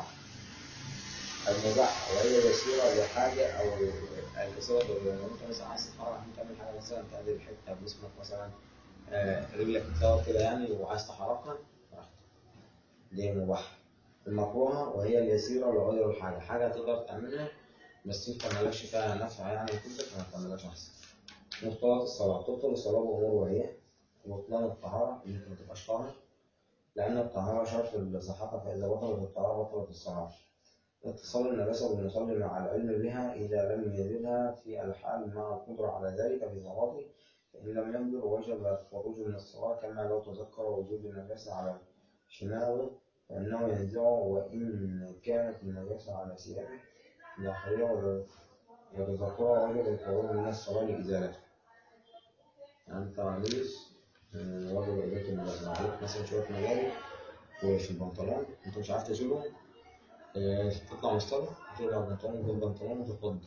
المباح وهي يسيرة لحاجة أو اليسيرة ضرورية لو انت مثلا عايز تتحرك عشان تعمل حاجة مثلا تعدل حتة بجسمك مثلا آه، رجلك تتساوى كده يعني وعايز تحركها براحتك. دي مباح المكروهة وهي اليسيرة لغير الحاجة حاجة تقدر تعملها بس انت مالكش فيها نفع يعني كده فما تعملهاش أحسن مبطلات الصلاة تبطل الصلاة بأمور وهي بطلان الطهارة إن أنت ما تبقاش طاهر لأن الطهارة شرط لصحتها فإذا بطلت الطهارة بطلت الصلاة اتصال النجاسة بالمصلي مع العلم بها إذا لم يجدها في الحال مع القدرة على ذلك في صلاته فإن لم يقدر وجب الخروج من الصلاة كما لو تذكر وجود النجاسة على شماغه فإنه ينزعه وإن كانت النجاسة على ثيابه داخلية ولا- وتذكرها وجب الخروج من الصلاة لإزالته يعني أنت لابس آه، وجب إزالة النجاسة عليك مثلا شوية مجاري وفي البنطلون أنت مش عارف تشيلهم آه، تطلع من الصلاة ترجع البنطلون في البنطلون وتتوضأ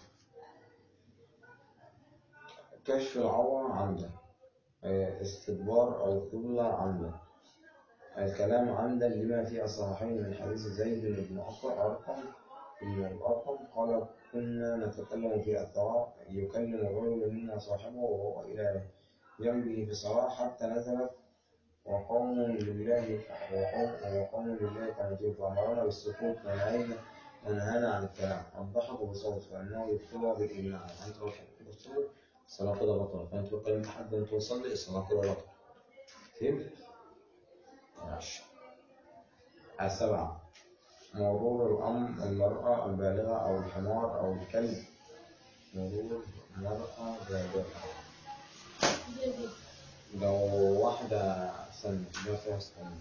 كشف العورة عمدا آه، استدبار أو قبلة عمدا الكلام عمدا لما في الصحيحين من حديث زيد بن أرقم أرقم بن الأرقم قال كنا نتكلم في الثواب يكلم الرجل منا صاحبه وهو إلى جنبه في الصلاة حتى نزلت وقوم لله وقوم وقوم لله قانتون فأمرنا بالسكوت ونهينا ونهانا عن الكلام الضحك بصوت فإنه يبطل بالإجماع أنت لو حكيت بصوت الصلاة كده بطلة فأنت لو كلمت حد وأنت تصلي الصلاة كده بطلة فهمت؟ ماشي السبعة مرور الأم المرأة البالغة أو الحمار أو الكلب مرور مرأة بالغة زي دي لو واحدة سنة ده فيها سنة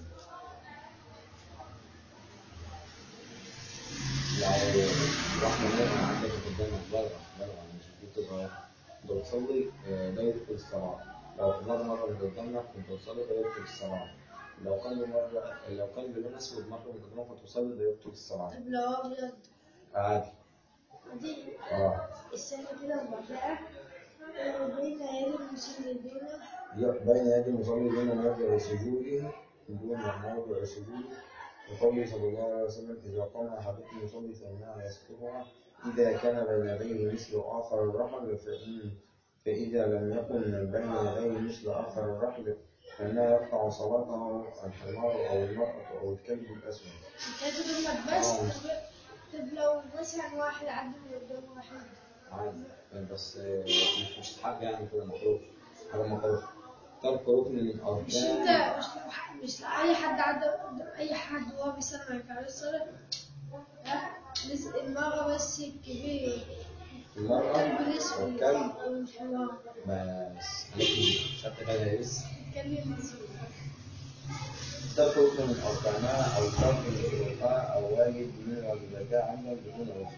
لو واحدة منها عندك قدامك بالغة بالغة مش بنت صغيرة انت بتصلي آه، ده يدخل الصلاة لو مرة مرة من قدامك كنت بتصلي ده يدخل الصلاة لو كان مرة لو كان بلون أسود مرة من قدامك كنت بتصلي ده يدخل الصلاة طب لو أبيض عادي دي اه السنة كده وبعدها بين يدي المسلمين بين يدي المصلي دون موضع سجوده دون موضع سجوده وقوله صلى الله عليه وسلم إذا قام أحدكم يصلي فإنها يسترها إذا كان بين يديه مثل آخر الرحل فإن فإذا لم يكن بين يديه مثل آخر الرحل فإنها يقطع صلاته الحمار أو المرأة أو الكلب الأسود. كاتب لك بس طب- طب لو مثلا واحد عدى من قدام واحد عادي بس مش مستحب يعني كده مكروه حاجة مكروه ترك ركن من مش أركان انت مش لو ح- مش لو اي حد عدى قدام اي حد وهو بيصلي ما ينفعش الصلاة ها لازم المرة بس الكبير المرأة الكلب الأسود والكلب أو الحمار بس عليكم شرط كده يس الكلب الأسود ده ركن من أركانها أو فرض من فروضها أو واجب من واجباتها عمدا بدون عذر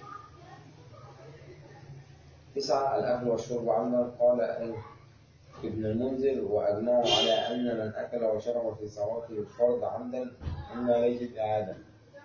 تسعة الأكل والشرب عمدا قال ابن المنذر وأجمعوا على أن من أكل وشرب في صلاة الفرض عمدا إما ليست إعادة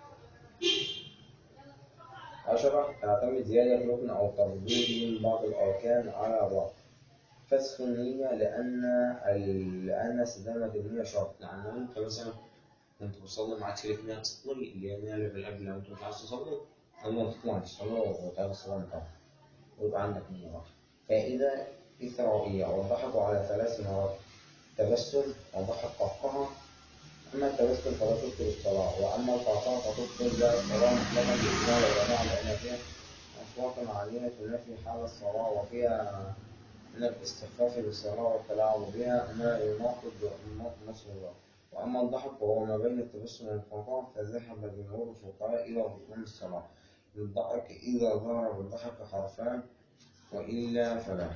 عشرة تعتمد زيادة ركن أو تفضيل من بعض الأركان على بعض فسخ النية لأن ال... لأن استدامة النية شرط لأن أنت مثلا أنت بتصلي معاك شريك نية تصلي اللي هي نية اللي في القبل لو أنت مش عايز تصلي أما تطلع تصلي وتعالى الصلاة بتاعتك ويبقى عندك نية واحدة فإذا إثرائية وضحكوا على ثلاث مرات تبسم وضحك قهقها أما التبسم فلا تبطل الصلاة وأما القهقه فتبطل بها الصلاة مطلقا بإجماع العلماء لأن فيها أصوات عالية تنافي حال الصلاة وفيها من الاستخفاف بالصلاة والتلاعب بها ما يناقض نصر الله وأما الضحك وهو ما بين التبسم والقهقه فذهب جمهور الفقهاء إلى بطلان الصلاة للضحك إذا ظهر بالضحك حرفان وإلا فلا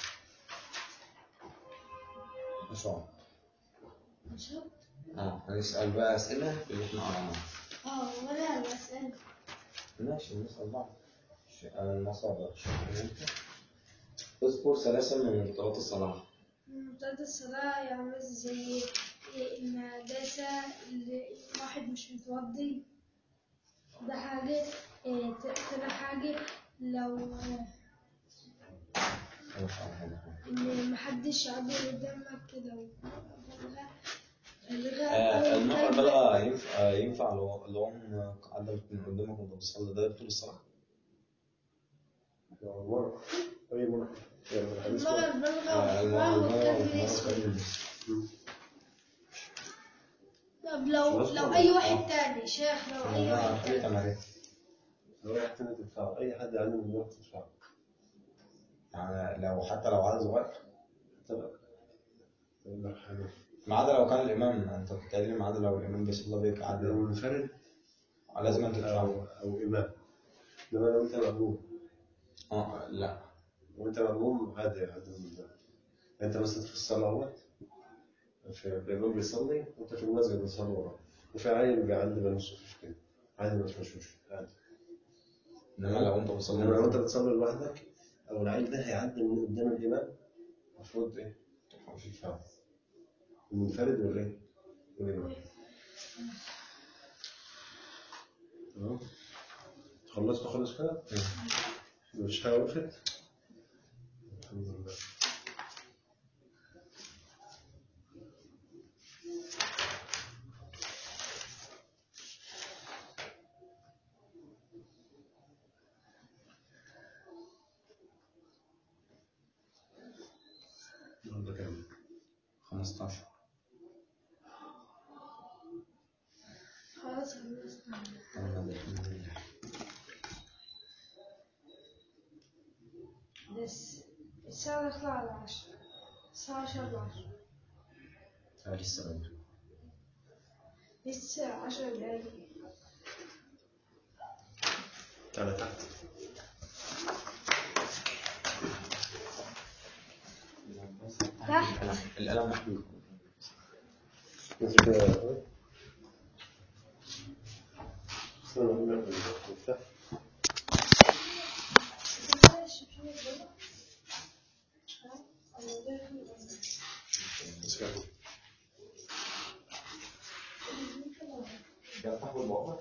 نشاط نشاط اه هنسأل بقى أسئلة في اللي احنا قرأناها اه ولا بسأل ماشي نسأل بعض ش- آه، المصادر اذكر ثلاثة من مبطلات الصلاة مبتدأ الصلاة يعمل زي النجاسة اللي واحد مش متوضي ده حاجة إيه، ت- تاني حاجة لو إن محدش يعبر قدامك كده وبلغة آه، المرأة الكلب- البالغة ينفع آه، ينفع لو لو هم قاعدة من قدامك وانت بتصلي ده يبطل الصلاة؟ مرة أي مرة يعني الحديث المرأة مرة. البالغة آه، المرأة والكلب البالغة الأسود. والمرأة الأسود. طب لو خلاص لو طبعا. أي آه. واحد تاني شيخ لو أي أنا واحد حاجة تاني تمارين لو واحد تاني تدفعه أي حد يعلم من الوقت تدفعه يعني لو حتى لو عدد صغير حتى لو أقول لك حاجة ما عدا لو كان الإمام أنت بتتكلم ما عدا لو الإمام بيصلي بيك لو عدد منفرد لازم أنت أو تدفعه أو إمام إنما لو أنت مأموم اه لا لو أنت مأموم عادي عادي من ده أنت مثلا في الصلاة اهوت في الإمام بيصلي وأنت في المسجد بتصلي وراه وفي عيل بيعلم النص مفيش كده عادي ما فيش مشكلة عادي إنما لو أنت إنما بتصلي لو أنت بتصلي لوحدك أو العيل ده هيعدي من قدام الإمام المفروض إيه؟ تدفعه المنفرد ولا إيه؟ والإمام تمام خلصت خلص كده؟ مفيش حاجة وقفت؟ الحمد لله النهارده كام؟ 15 خلاص خلصنا تمام الحمد لله بس الساعة داخلة على عشرة الساعة عشرة إلا عشرة آه، لسه بدري لسه عشر دقايق تعالى تحت تحت القلم محدود بس كده استنى أقول لك المفتاح بس كده يفتح الموقع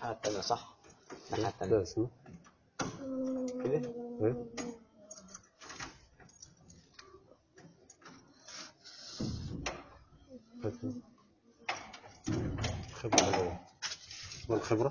الناحية التانية صح؟ الناحية ده التانية اسمه كده إيه؟ خبرة ولا إيه؟ اسمه الخبرة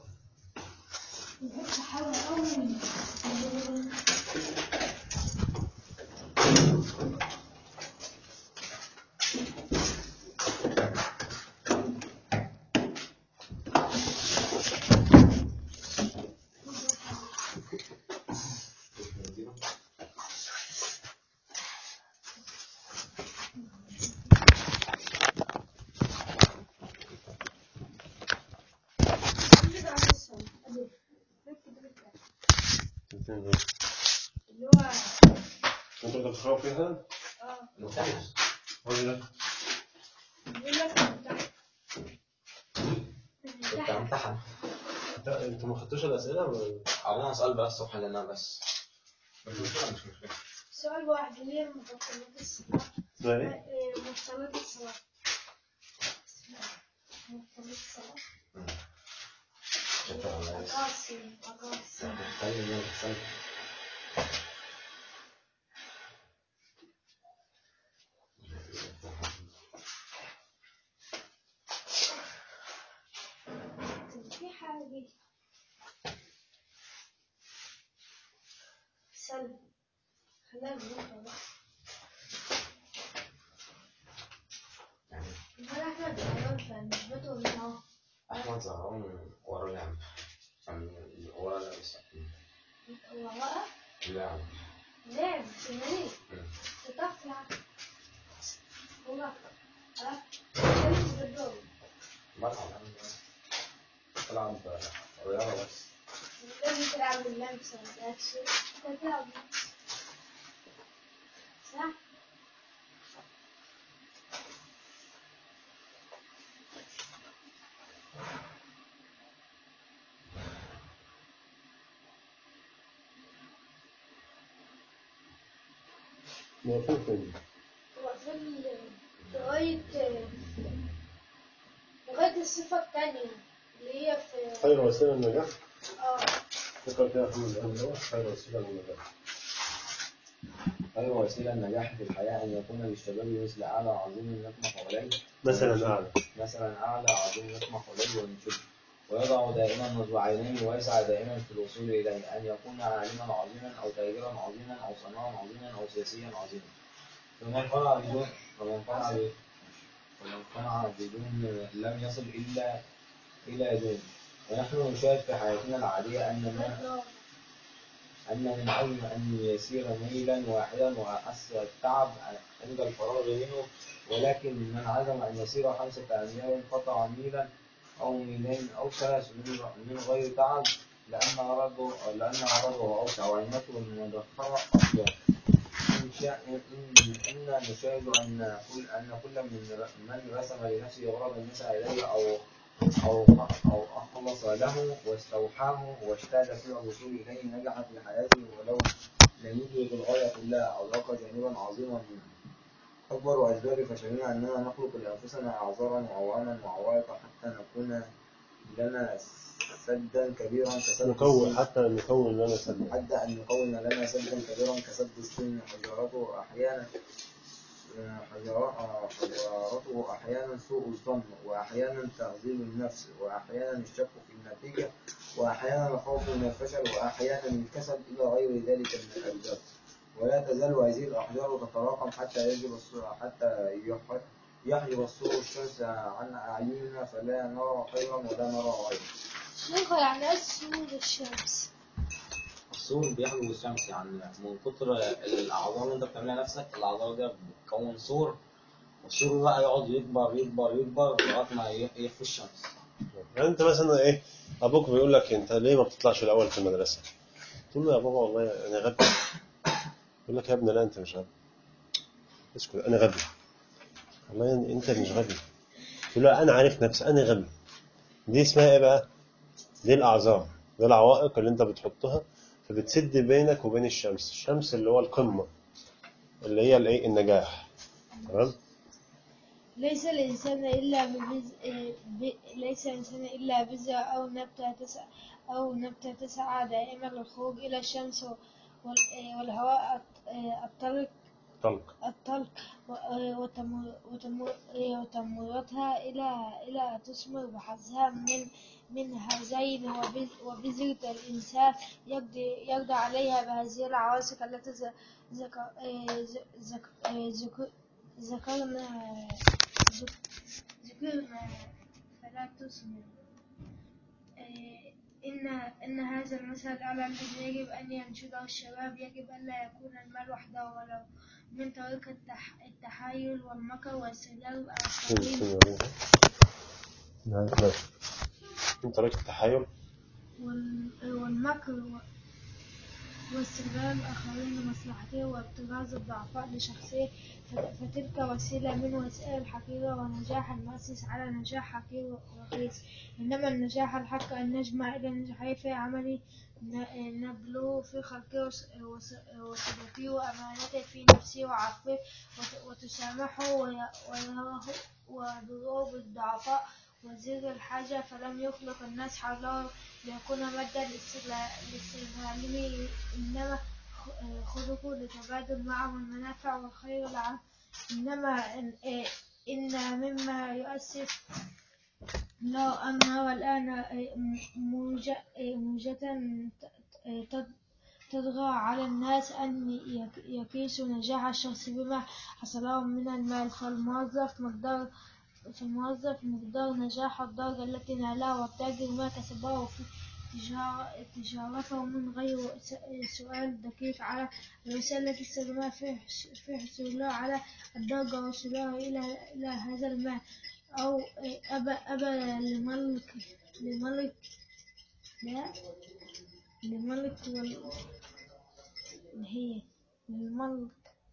اللي هو انت بدك تقرأ فيها؟ اه مثلث ولا بيقول لك امتحن كنت امتحن انت انت ما خدتوش الأسئلة ولا أنا أسأل بقى الصبح لأن بس مش مشكلة مش مشكلة سؤال واحد اللي هي مفصلات الصلاة اسمها ايه؟ إيه، مفصلات الصلاة مفصلات الصلاة شكرا الله يسلمك. أقاسم أقاسم خلي بالك خلي. في حاجة سلب خليها بكرة بقى امال احنا بنعمل فنثبته من اهو أحمد زهران ورا لعب يعني ورا لابس هو واقف لعب لعب شمالي مم. تطلع تلعب هو اه لابس بالدور بلعب بلعب رياضة بس لازم تلعب اللمسة متأكد انت تلعب لمسة. صح؟ موافق فين؟ واقفين لغاية لغاية الصفة التانية اللي هي في خير وسيلة للنجاح اه ذكر فيها أحمد الآن الأول خير وسيلة للنجاح خير وسيلة النجاح في الحياة أن يكون للشباب مثل أعلى عظيم يطمح إليه مثلا أعلى مثلا أعلى عظيم يطمح إليه وينشده ويضع دائما نصب عينيه ويسعى دائما في الوصول إليه أن يكون عالما عظيما أو تاجرا عظيما أو صناعا عظيما أو سياسيا عظيما فمن قنع بدون فمن قنع ب- فمن قنع بدون لم يصل إلا إلى دون ونحن نشاهد في حياتنا العادية أن ما أن من علم أن يسير ميلا واحدا وأحس التعب عند الفراغ منه ولكن من عزم أن يسير خمسة أميال قطع ميلا أو ميلين أو ثلاث من من غير تعب لأن أراده لأن أراده أوسع وعينته المدخرة أطول إن شاء إن إن نشاهد أن كل أن كل من من رسم لنفسه غرضا يسعى إليه أو أو أو أخلص له واستوحاه واجتهد في الوصول إليه نجح في حياته ولو لم يدرك الغاية كلها أو ذاق جانبا عظيما منه. أكبر أسباب فشلنا أننا نخلق لأنفسنا أعذارا وعوانا وعوائق حتى نكون لنا سدا كبيرا كسد نكون السن. حتى نكون لنا سلم حتى أن نكون لنا سدا كبيرا كسد السن حجارته أحيانا حجارة- حجارته أحيانا سوء الظن وأحيانا تعظيم النفس وأحيانا الشك في النتيجة وأحيانا الخوف من الفشل وأحيانا الكسل إلى غير ذلك من الأسباب ولا تزال هذه الأحجار تتراكم حتى يجب السوء حتى يح- يحجب السوء الشمس عن أعيننا فلا نرى خيرا ولا نرى غيره شيخ يعني ايه سور الشمس السور بيحجب الشمس يعني من كتر الاعذار اللي انت بتعملها نفسك الاعذار دي بتكون سور والسور بقى يقعد يكبر يكبر يكبر لغايه ما ي- يخفي الشمس يعني انت مثلا ايه ابوك بيقول لك انت ليه ما بتطلعش الاول في المدرسه تقول له يا بابا والله انا غبي يقول لك يا ابني لا انت مش غبي اسكت انا غبي والله يعني انت مش غبي تقول له انا عارف نفسي انا غبي دي اسمها ايه بقى دي الاعذار دي العوائق اللي انت بتحطها فبتسد بينك وبين الشمس الشمس اللي هو القمه اللي هي الايه النجاح تمام ليس الإنسان إلا ببز... ب... ليس الإنسان إلا بذرة أو نبتة تسعى أو نبتة تسعى دائما للخروج إلى الشمس وال... والهواء الط- الطلق طلق الطلق و- وتمر- وتمر- وتمرتها إلى إلى تثمر بحظها من من هذين وبذ- وبذرة الإنسان يقضي يقضي عليها بهذه العواصف التي ذ- ذكر ذ- ذك- ذكر- ذكرنا ذك- ذكرنا فلا تثمر إن إن هذا المثل الأعلى الذي يجب أن ينشده الشباب يجب ألا يكون المال وحده ولو من طريق التح... التحايل والمكر واستغلال الآخرين نعم نعم من طريقة التحايل وال... والمكر و... واستغلال الآخرين لمصلحته وابتغاز الضعفاء لشخصه ف- فتلك وسيلة من وسائل الحقيقة ونجاح المؤسس على نجاح حقيقي ورخيص إنما النجاح الحق أن نجمع إلى نجاحه في عمله ن- نبلغه في خلقه وس- وس- وصدقه وأمانته في نفسه وعفوه وت- وتسامحه وي- ويراه ويضره بالضعفاء وزر الحاجة فلم يخلق الناس حوله ليكون مادة لاستغلا- لاستغلاله إنما خ- خلقوا لتبادل معهم المنافع والخير العام إنما إن- إيه، إن مما يؤسف لو أن نرى الآن إيه، موجة إيه، موجة ت- ت- تطغى على الناس أن يك- يقيسوا نجاح الشخص بما حصل لهم من المال فالموظف مقدار فالموظف مقدار نجاح الدرجة التي نالها والتاجر ما كسبه في تجارة- تجارته من غير س- سؤال دقيق على الوسائل التي استخدمها في حس- في حصوله على الدرجة ووصوله إلى إلى هذا المال أو أبى أبى لملك لملك لا لملك وال هي للملك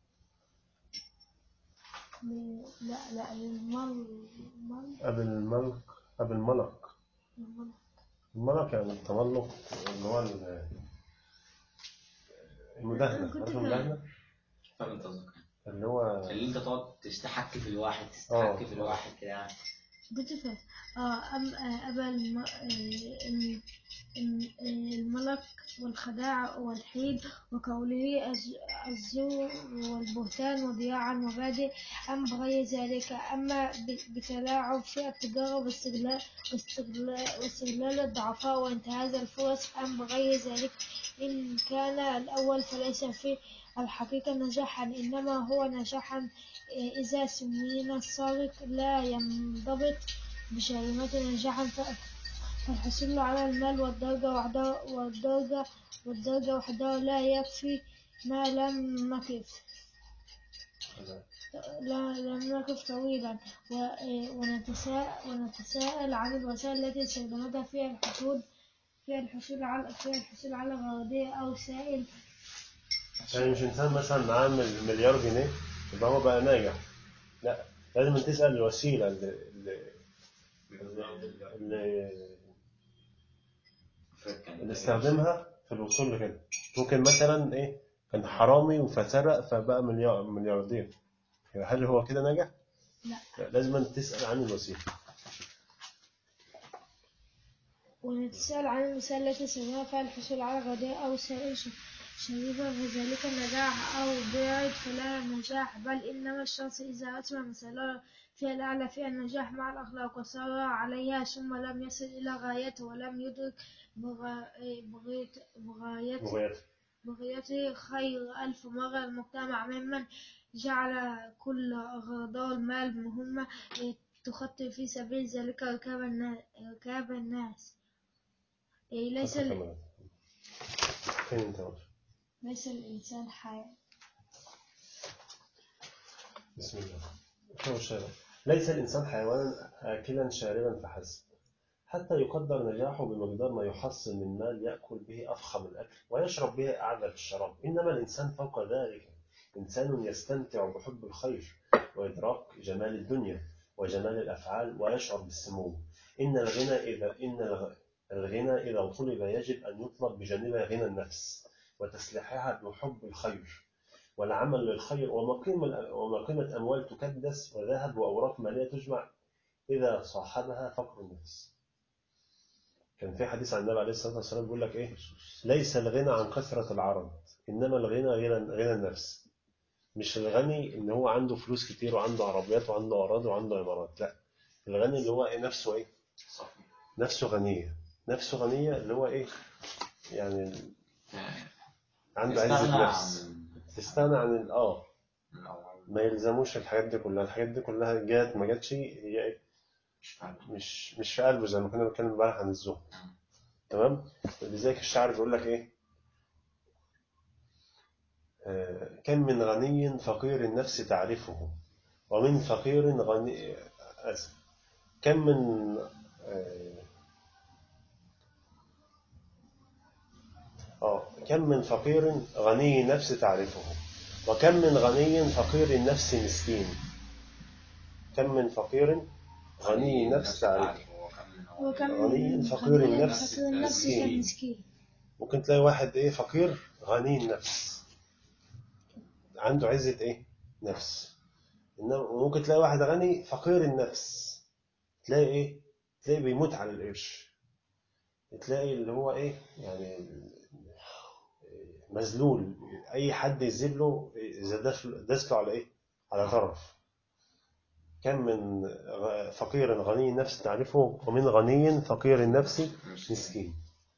ل- لا لا للمل مل- أبي الملك أبي الملك الملك الملك يعني التملق اللي هو ال- المداهنة كنت عارف فاهم. المداهنة فاهم انت قصدك اللي هو اللي انت تقعد تستحك في الواحد اه. تستحك في الواحد كده يعني كنت فاهم اه أم آه، أبى الم... آه، الم- الم- آه، الملك والخداع والحيل وقوله الز- الزور والبهتان وضياع المبادئ أم بغير ذلك أما ب- بتلاعب في التجارة واستغلال واستغلال, واستغلال الضعفاء وانتهاز الفرص أم بغير ذلك إن كان الأول فليس في الحقيقة نجاحا إنما هو نجاحا إذا سمينا السارق لا ينضبط بجريمة نجاحا ف- فالحصول على المال والدرجة وحدها والدرجة والدرجة وحدها لا يكفي ما لم نقف لا لم نقف طويلا و- ونتساءل, ونتساءل عن الوسائل التي استخدمتها في الحصول في الحصول على في الحصول على غرضية أو سائل يعني مش إنسان مثلا معاه مل- مليار جنيه يبقى هو بقى ناجح لا لازم تسأل الوسيلة اللي, اللي, اللي, اللي استخدمها في الوصول لكده ممكن مثلا إيه كان حرامي فسرق فبقى مليار ملياردير يبقى هل هو كده ناجح؟ لا. لازم تسأل عن الوسيلة ونتساءل عن المثال التي استخدمها في الحصول على غداء أو سائل ش- شريفة فذلك النجاح أو بعد فلا نجاح بل إنما الشخص إذا أتم مثاله في الأعلى في النجاح مع الأخلاق وسار عليها ثم لم يصل إلى غايته ولم يدرك بغا- بغيت- بغايته مغيرات بغيته خير ألف مرة المجتمع ممن جعل كل أغراضه المال مهمة تخطي في سبيل ذلك ركاب الناس, ركاب الناس. إيه ليس ال- كمان. فين انت واقف؟ ليس الإنسان حي بسم الله هو الشارع. ليس الإنسان حيوانا آكلا شاربا فحسب حتى يقدر نجاحه بمقدار ما يحصل من مال يأكل به أفخم الأكل ويشرب به أعذب الشراب إنما الإنسان فوق ذلك إنسان يستمتع بحب الخير وإدراك جمال الدنيا وجمال الأفعال ويشعر بالسمو إن الغنى إذا إن الغ- الغنى إذا طلب يجب أن يطلب بجانبه غنى النفس وتسليحها بحب الخير والعمل للخير وما قيمة وما قيمة أموال تكدس وذهب وأوراق مالية تجمع إذا صاحبها فقر النفس كان في حديث عن النبي عليه الصلاة والسلام بيقول لك إيه ليس الغنى عن كثرة العرض إنما الغنى غنى غنى النفس مش الغني إن هو عنده فلوس كتير وعنده عربيات وعنده أراضي وعنده عمارات لا الغني اللي هو إيه نفسه إيه صفي نفسه غنية نفسه غنية اللي هو إيه يعني عنده عزة استغنى نفس عن تستغنى عن ال- اه الأول ما يلزموش الحاجات دي كلها الحاجات دي كلها جات ما جاتش هي ايه مش فاهم مش مش في قلبه زي ما كنا بنتكلم امبارح عن الزهد تمام لذلك الشاعر بيقول لك ايه آه، كم من غني فقير النفس تعرفه ومن فقير غني آسف كم من آه، اه كم من فقير غني النفس تعرفه وكم من غني فقير النفس مسكين كم من فقير غني النفس تعرفه وكم من وكم غني من فقير غني النفس فقير النفس مسكين. كمسكين ممكن تلاقي واحد ايه فقير غني النفس عنده عزة ايه نفس انما ممكن تلاقي واحد غني فقير النفس تلاقي ايه تلاقي بيموت على القرش تلاقي اللي هو ايه يعني مذلول اي حد يزيد له اذا داس داس له على ايه على طرف كم من غ- فقير غني النفس تعرفه ومن غني فقير النفس مسكين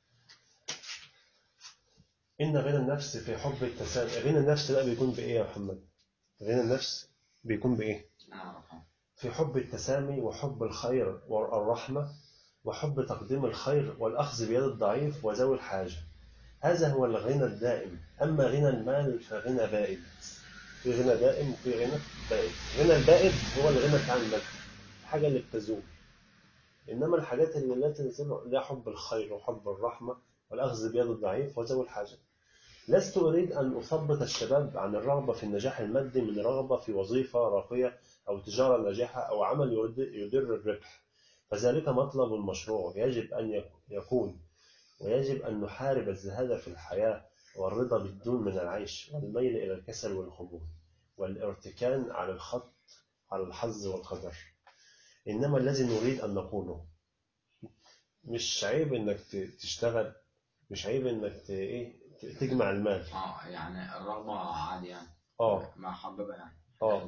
إن غنى النفس في حب التسامح غنى النفس بقى بيكون بإيه يا محمد غنى النفس بيكون بإيه في حب التسامي وحب الخير والرحمة وحب تقديم الخير والأخذ بيد الضعيف وذوي الحاجة هذا هو الغنى الدائم أما غنى المال فغنى بائد في غنى دائم وفي غنى بائد غنى البائد هو الغنى بتاع المال الحاجة اللي بتزول إنما الحاجات اللي لا تنزل لا حب الخير وحب الرحمة والأخذ بيد الضعيف وذوي الحاجة لست أريد أن أثبط الشباب عن الرغبة في النجاح المادي من رغبة في وظيفة راقية أو تجارة ناجحة أو عمل يرد- يدر الربح فذلك مطلب مشروع يجب أن يك- يكون ويجب أن نحارب الزهادة في الحياة والرضا بالدون من العيش والميل إلى الكسل والخمول والارتكان على الخط على الحظ والقدر إنما الذي نريد أن نقوله مش عيب إنك ت- تشتغل مش عيب إنك ت- إيه ت- تجمع المال اه يعني الرغبة عادي يعني اه ما حببها يعني اه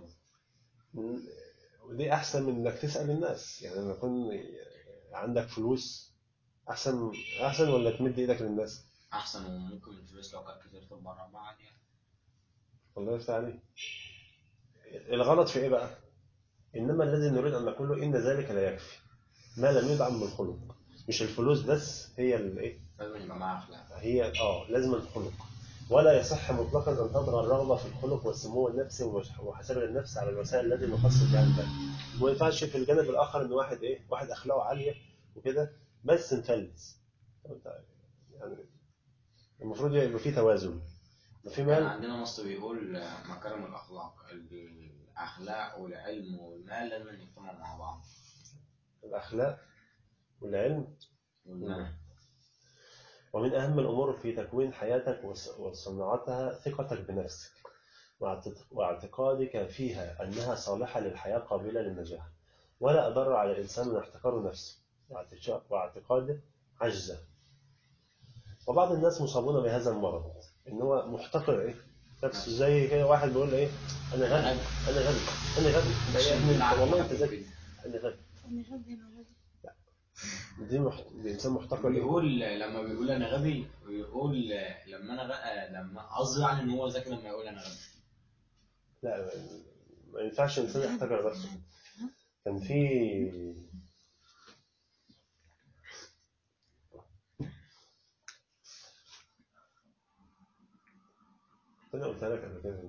ودي احسن من انك تسال الناس يعني لما يكون عندك فلوس احسن احسن ولا تمد ايدك للناس احسن وممكن الفلوس لو كانت كتير تبقى رغبة عادي يعني الله يفتح عليك الغلط في ايه بقى انما الذي نريد ان نقوله ان ذلك لا يكفي ما لم يدعم بالخلق مش الفلوس بس هي الايه لازم يبقى معاها اخلاق هي اه لازم الخلق ولا يصح مطلقا ان تطغى الرغبه في الخلق والسمو النفسي وحساب النفس على الوسائل التي نخصص بها البال وما ينفعش في الجانب الاخر ان واحد ايه واحد اخلاقه عاليه وكده بس مفلس يعني المفروض يبقى في توازن يبقى في كان مال عندنا نص بيقول آه، مكارم الاخلاق الاخلاق والعلم والمال لازم يجتمعوا مع بعض الاخلاق والعلم والمال ومن أهم الأمور في تكوين حياتك وص- وصناعتها ثقتك بنفسك واعت- واعتقادك فيها أنها صالحة للحياة قابلة للنجاح ولا أضر على الإنسان من احتقار نفسه واعتش- واعتقاده عجزه وبعض الناس مصابون بهذا المرض إن هو محتقر إيه نفسه زي كده واحد بيقول إيه أنا غني أنا غني أنا غني لا يا ابني أنت والله أنت ذكي أنا غني أنا غبي أنا غبي دي, محت... دي إنسان محتقر إيه؟ بيقول لما بيقول انا غبي بيقول لما انا غ... لما قصدي يعني ان هو ذكي لما يقول انا غبي لا ما ينفعش الإنسان يحتقر نفسه كان في أنا قلت لك قبل كده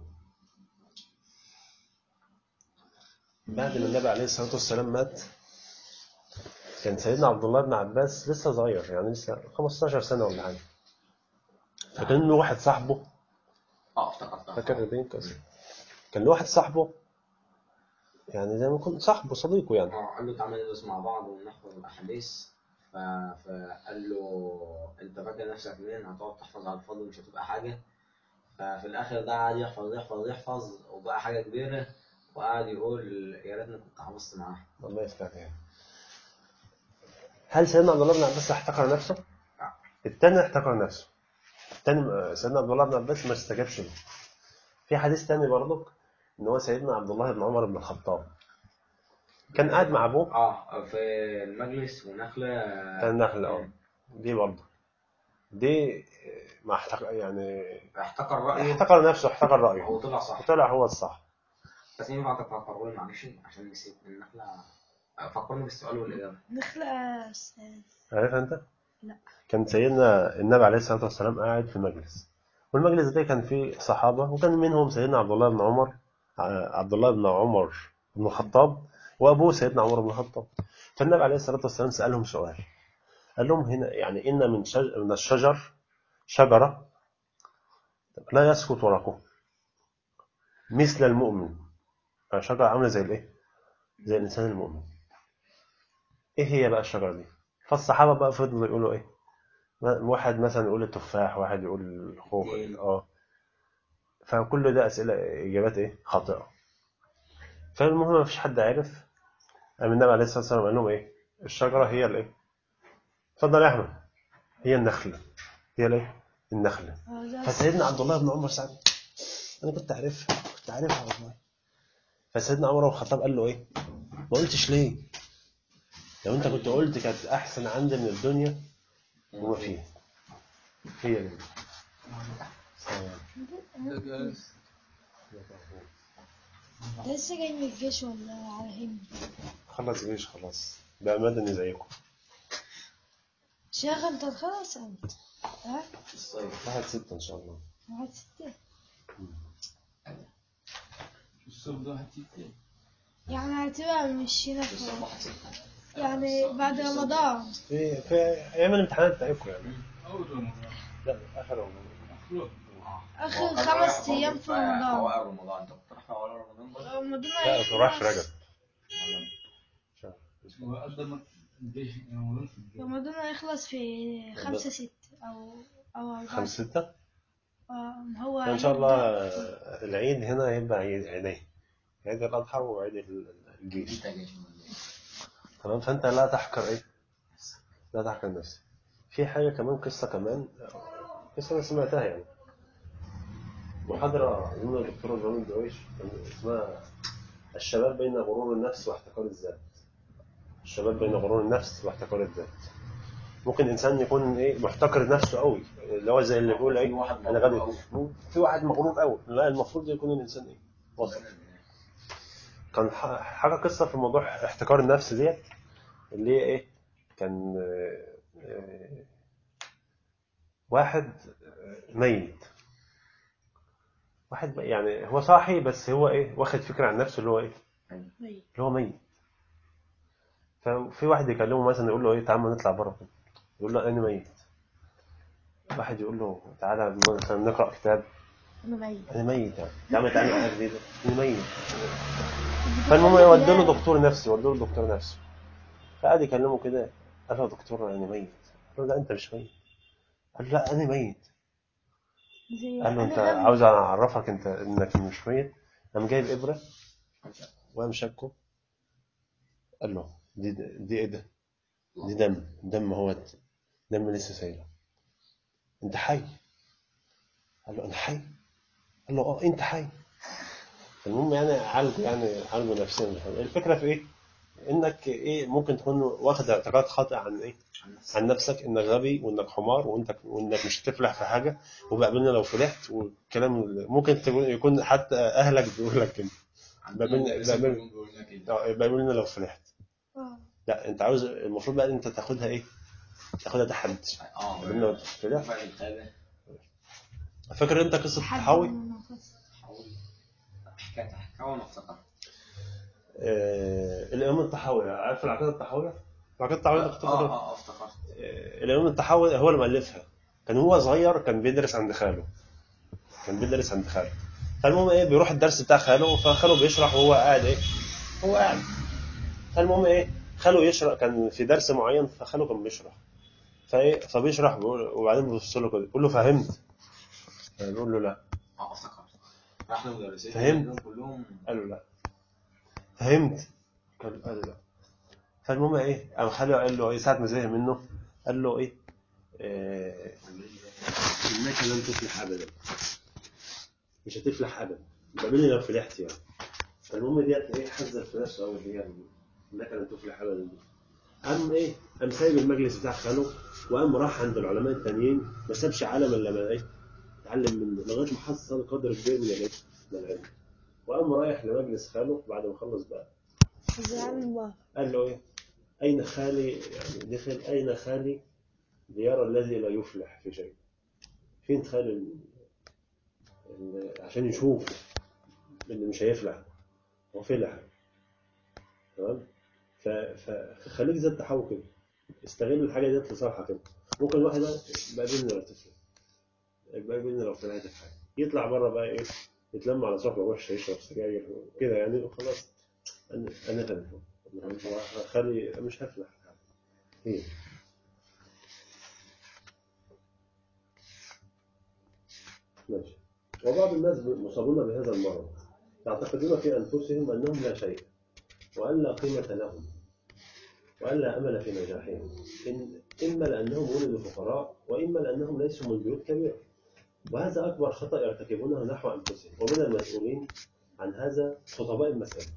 بعد ما النبي عليه الصلاة والسلام مات كان سيدنا عبد الله بن عباس لسه صغير يعني لسه 15 سنة ولا حاجة فكان له واحد صاحبه اه افتكرتها فاكر البنت كان له واحد صاحبه يعني زي ما يكون صاحبه صديقه يعني اه قال له تعالى ندرس مع بعض ونحفظ الاحاديث ف... فقال له انت فاكر نفسك مين هتقعد تحفظ على الفاضي مش هتبقى حاجه ففي الاخر ده قعد يحفظ يحفظ يحفظ وبقى حاجه كبيره وقعد يقول يا ريتني كنت حفظت معاه الله يفتح عليك هل سيدنا عبد الله بن عباس احتقر نفسه؟ لا. الثاني احتقر نفسه الثاني سيدنا عبد الله بن عباس ما استجابش له في حديث تاني برضك ان هو سيدنا عبد الله بن عمر بن الخطاب كان قاعد مع ابوه اه في المجلس ونخله كان نخل اه دي برضه دي ما احتقر يعني احتقر رايه احتقر نفسه احتقر رايه وطلع صح وطلع هو الصح بس ينفع تفكروا لي معلش عشان نسيت النخله فكرني بالسؤال والاجابه نخلق أستاذ عارف انت؟ لا. كان سيدنا النبي عليه الصلاه والسلام قاعد في مجلس والمجلس ده كان فيه صحابه وكان منهم سيدنا عبد الله بن عمر ع- عبد الله بن عمر بن الخطاب وابوه سيدنا عمر بن الخطاب فالنبي عليه الصلاه والسلام سالهم سؤال قال لهم هنا يعني ان من شج... من الشجر شجره لا يسقط ورقه مثل المؤمن شجره عامله زي الايه؟ زي الانسان المؤمن ايه هي بقى الشجره دي؟ فالصحابه بقى فضلوا يقولوا ايه؟ واحد مثلا يقول التفاح واحد يقول الخوخ اه فكل ده اسئله اجابات ايه؟ خاطئه فالمهم ما فيش حد عرف قام النبي عليه الصلاه والسلام قال لهم ايه؟ الشجره هي الايه؟ اتفضل يا احمد هي النخله هي الايه؟ النخله آه، ده فسيدنا عبد الله بن عمر سعد انا كنت عارفها كنت عارفها والله فسيدنا عمر بن الخطاب قال له ايه؟ ما قلتش ليه؟ لو انت كنت قلت كانت احسن عندي من الدنيا وما فيها هي دي سلام. لسه جاي من الجيش ولا على هند خلص جيش خلاص بقى مدني زيكم شيخ انت تخلص انت ها الصيف واحد ستة ان شاء الله واحد ستة الصيف ده هتيجي يعني هتبقى مشينا في يعني بعد رمضان في في ايام الامتحانات بتاعتكم يعني أول رمضان لا اخر رمضان أخلق اخر خمس ايام في رمضان اوائل رمضان انت كنت رايح في اوائل رمضان برضه؟ رمضان لا ما راحش رجب وقدم الجيش رمضان في الجيش رمضان هيخلص في خمسة ستة أو أو أربعة خمسة ستة آه، هو ان شاء الله هيبدأ- العيد هنا هيبقى عيد عيدين عيد الاضحى وعيد الجيش انت جيش من الجيش. تمام فانت لا تحقر ايه لا تحقر نفسك في حاجه كمان قصه كمان قصه انا سمعتها يعني محاضره من الدكتور ابراهيم الدويش كان اسمها الشباب بين غرور النفس واحتقار الذات الشباب بين غرور النفس واحتقار الذات ممكن انسان يكون ايه محتقر نفسه قوي اللي هو زي اللي بيقول ايه في واحد انا مغرور غبي أوي. في واحد مغرور قوي لا المفروض يكون الانسان ايه وسط كان ح- حاجه قصه في موضوع احتكار النفس ديت اللي هي ايه كان آه، آه، واحد آه، ميت واحد يعني هو صاحي بس هو ايه واخد فكره عن نفسه اللي هو ايه اللي هو ميت ففي واحد يكلمه مثلا يقول له ايه تعالى نطلع بره كده. يقول له انا ميت واحد يقول له تعالى مثلا نقرا كتاب أنا ميت انا ميت يعني تعالى تعالى على جديده انا ميت فالمهم يودوا له دكتور نفسي يودوا له دكتور نفسي فقعد يكلمه كده قال له يا دكتور انا ميت قال له لا انت مش ميت قال له لا انا ميت زي قال له أنا انت غبي. عاوز اعرفك انت انك مش ميت قام جايب ابره وقام شكه قال له دي دي ايه ده؟ دي دم دم هو دم لسه سايله انت حي قال له انا حي قال له اه انت حي المهم يعني عالجه يعني عالجه نفسيا الفكره في ايه؟ انك ايه ممكن تكون واخد اعتقاد خاطئ عن ايه؟ عن نفسك انك غبي وانك حمار وانك وانك مش هتفلح في حاجه وبقابلنا لو فلحت والكلام ال- ممكن تكون يكون حتى اهلك بيقول لك كده بقابلنا بقابلنا بيقول لك إيه؟ اه بقابلنا لو فلحت آه. لا انت عاوز المفروض بقى انت تاخدها ايه؟ تاخدها تحدي اه قابلنا لو فلحت فعل الخابة فاكر انت قصه حد التحاوي؟ من النفس. حاول حكاية حكاية وانا افتكرت آه الامام الطحاوي عارف العقيده الطحاويه؟ العقيده الطحاويه اه باختصار اه افتكرت آه، الامام الطحاوي هو اللي مؤلفها كان هو صغير كان بيدرس عند خاله كان بيدرس عند خاله فالمهم ايه بيروح الدرس بتاع خاله فخاله بيشرح وهو قاعد ايه هو قاعد فالمهم ايه خاله يشرح كان في درس معين فخاله كان بيشرح فايه فبيشرح بيقول وبعدين بيبص له كده بيقول له فهمت بيقول له لا اه افتكرت احنا مدرسين فهمت؟ كلهم قال له لا فهمت قال قال له لا فالمهم ايه قام خاله قال له ايه ساعه ما زهق منه قال له ايه آه، انك لن تفلح ابدا مش هتفلح ابدا قابلني لو فلحت يعني فالمهم ديت ايه حذر في نفسه اول دي يعني انك لن تفلح ابدا دي قام ايه قام سايب المجلس بتاع خاله وقام راح عند العلماء التانيين ما سابش عالم الا ما ايه اتعلم منه لغايه ما حصل قدر كبير من الايه من العلم وقام رايح لمجلس خاله بعد ما خلص بقى زعل الله قال له ايه اين خالي يعني دخل اين خالي ليرى الذي لا يفلح في شيء فين خالي ال- ال- عشان يشوف اللي مش هيفلح هو فلح تمام ف- ف- فخليك زي التحول كده استغل الحاجه ديت لصالحك كده ممكن الواحد ده يبقى بيننا لو تفلح يبقى بيننا لو فلحت في حاجه يطلع بره بقى ايه يتلم على صحبه وحشه يشرب سجاير كده يعني وخلاص انا انا فلح خلي مش هفلح ايه ماشي وبعض الناس مصابون بهذا المرض يعتقدون في انفسهم انهم لا شيء وان لا قيمه لهم وان لا امل في نجاحهم إن اما لانهم ولدوا فقراء واما لانهم ليسوا من بيوت كبيره وهذا اكبر خطا يرتكبونه نحو انفسهم ومن المسؤولين عن هذا خطباء المساجد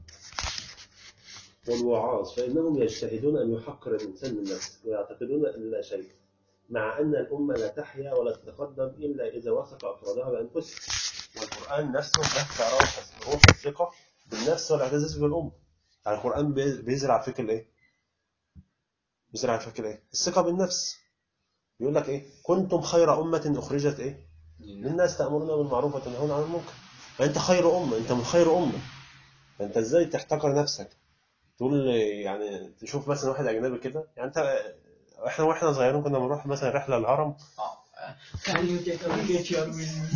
والوعاظ فإنهم يجتهدون أن يحقر الإنسان من نفسه ويعتقدون أن لا شيء مع أن الأمة لا تحيا ولا تتقدم إلا إذا وثق أفرادها بأنفسهم والقرآن نفسه دفع روح روح الثقة بالنفس والاعتزاز بالأمة يعني القرآن بي- بيزرع فيك الإيه؟ بيزرع فيك الإيه؟ الثقة بالنفس يقول لك إيه؟ كنتم خير أمة أخرجت إيه؟ للناس تأمرون بالمعروف وتنهون عن المنكر فأنت خير أمة أنت من خير أمة فأنت إزاي تحتقر نفسك تقول يعني تشوف مثلا واحد اجنبي كده يعني انت احنا واحنا صغيرين كنا بنروح مثلا رحله الهرم اه كان يوجد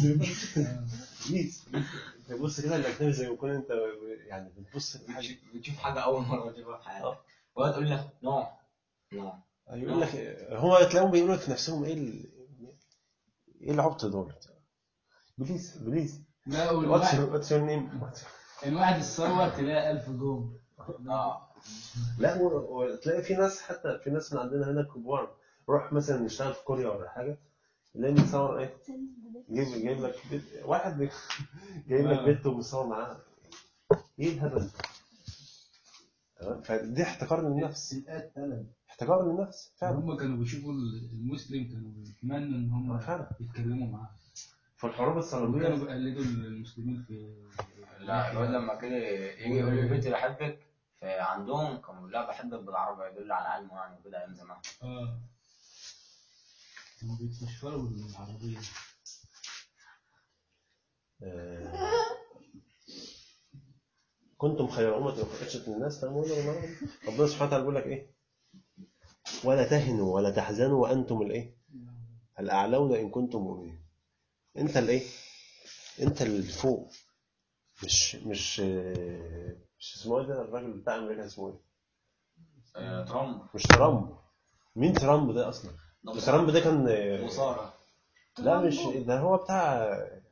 بليز تبص كده الاجنبي زي ما يكون انت يعني بتبص لحاجه بتشوف حاجه اول مره تشوفها في حياتك آه. وهي تقول لك نو نو يقول لك هو تلاقيهم بيقولوا في نفسهم ايه ال... ايه العبط دول بليز بليز لا واتس والواحد واتس يور نيم الواحد يتصور تلاقي ألف جون اه لا و- وتلاقي في ناس حتى في ناس من عندنا هنا كبار روح مثلا نشتغل في كوريا ولا حاجه تلاقيه بيصور ايه جايب جايب لك بيت واحد بي- جايب لك آه. بنت وبيصور معاها ايه الهبل ده؟ تمام فدي احتقار للنفس سيئات ثمن احتقار للنفس فعلا هم كانوا بيشوفوا المسلم كانوا بيتمنوا ان هم فعلا. يتكلموا معاه في الحروب وكانوا الصليبيه بيقلدوا المسلمين في لا الواد لما كده يجي يقول لي بنتي بحبك فعندهم كانوا بيقول لها بحبك بالعربي يدل على علمه يعني وكده ايام زمان اه كانوا بيتمشوروا بالعربية آه، كنتم خير أمة أخرجت للناس تأمرون بالمعروف ربنا سبحانه وتعالى بيقول لك إيه؟ ولا تهنوا ولا تحزنوا وأنتم الإيه؟ الأعلون إن كنتم مؤمنين. أنت الإيه؟ أنت اللي فوق مش مش آه، مش اسمه إيه ده الراجل بتاع أمريكا اسمه إيه؟ آه، ترامب مش ترامب مين ترامب ده أصلا؟ ده ترامب ده كان آه، مصارع لا مش ده هو بتاع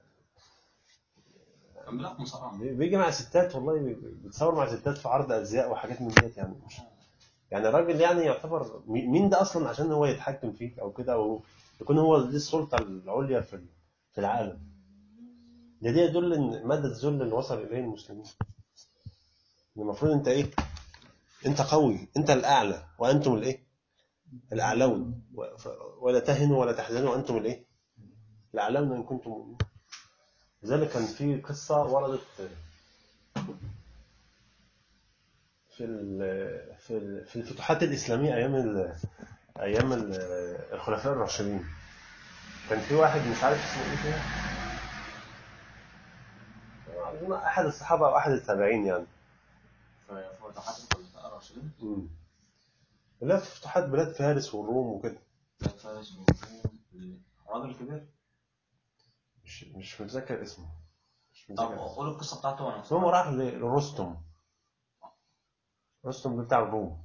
كان بيلعب مصارعة بيجي مع ستات والله بي- بيتصور مع ستات في عرض ازياء وحاجات من ديت يعني مش يعني الراجل يعني يعتبر مي- مين ده اصلا عشان هو يتحكم فيك او كده او يكون هو دي السلطه العليا في ال- في العالم ده دي يدل ان مدى الذل اللي وصل اليه المسلمين إن المفروض انت ايه انت قوي انت الاعلى وانتم الايه الاعلون و- ف- ولا تهنوا ولا تحزنوا وانتم الايه الاعلون ان كنتم مؤمنين لذلك كان في قصه وردت في ال- في ال- في الفتوحات الإسلامية أيام ال- أيام ال- الخلفاء الراشدين كان في واحد مش عارف اسمه إيه كده أظن أحد الصحابة أو أحد التابعين يعني في فتوحات الخلفاء الراشدين مم. لا في فتوحات بلاد فارس والروم وكده بلاد فارس والروم راجل كبير مش مش متذكر اسمه مش طب متذكر اسمه قول القصة بتاعته وانا المهم راح ل- لرستم رستم ده بتاع الروم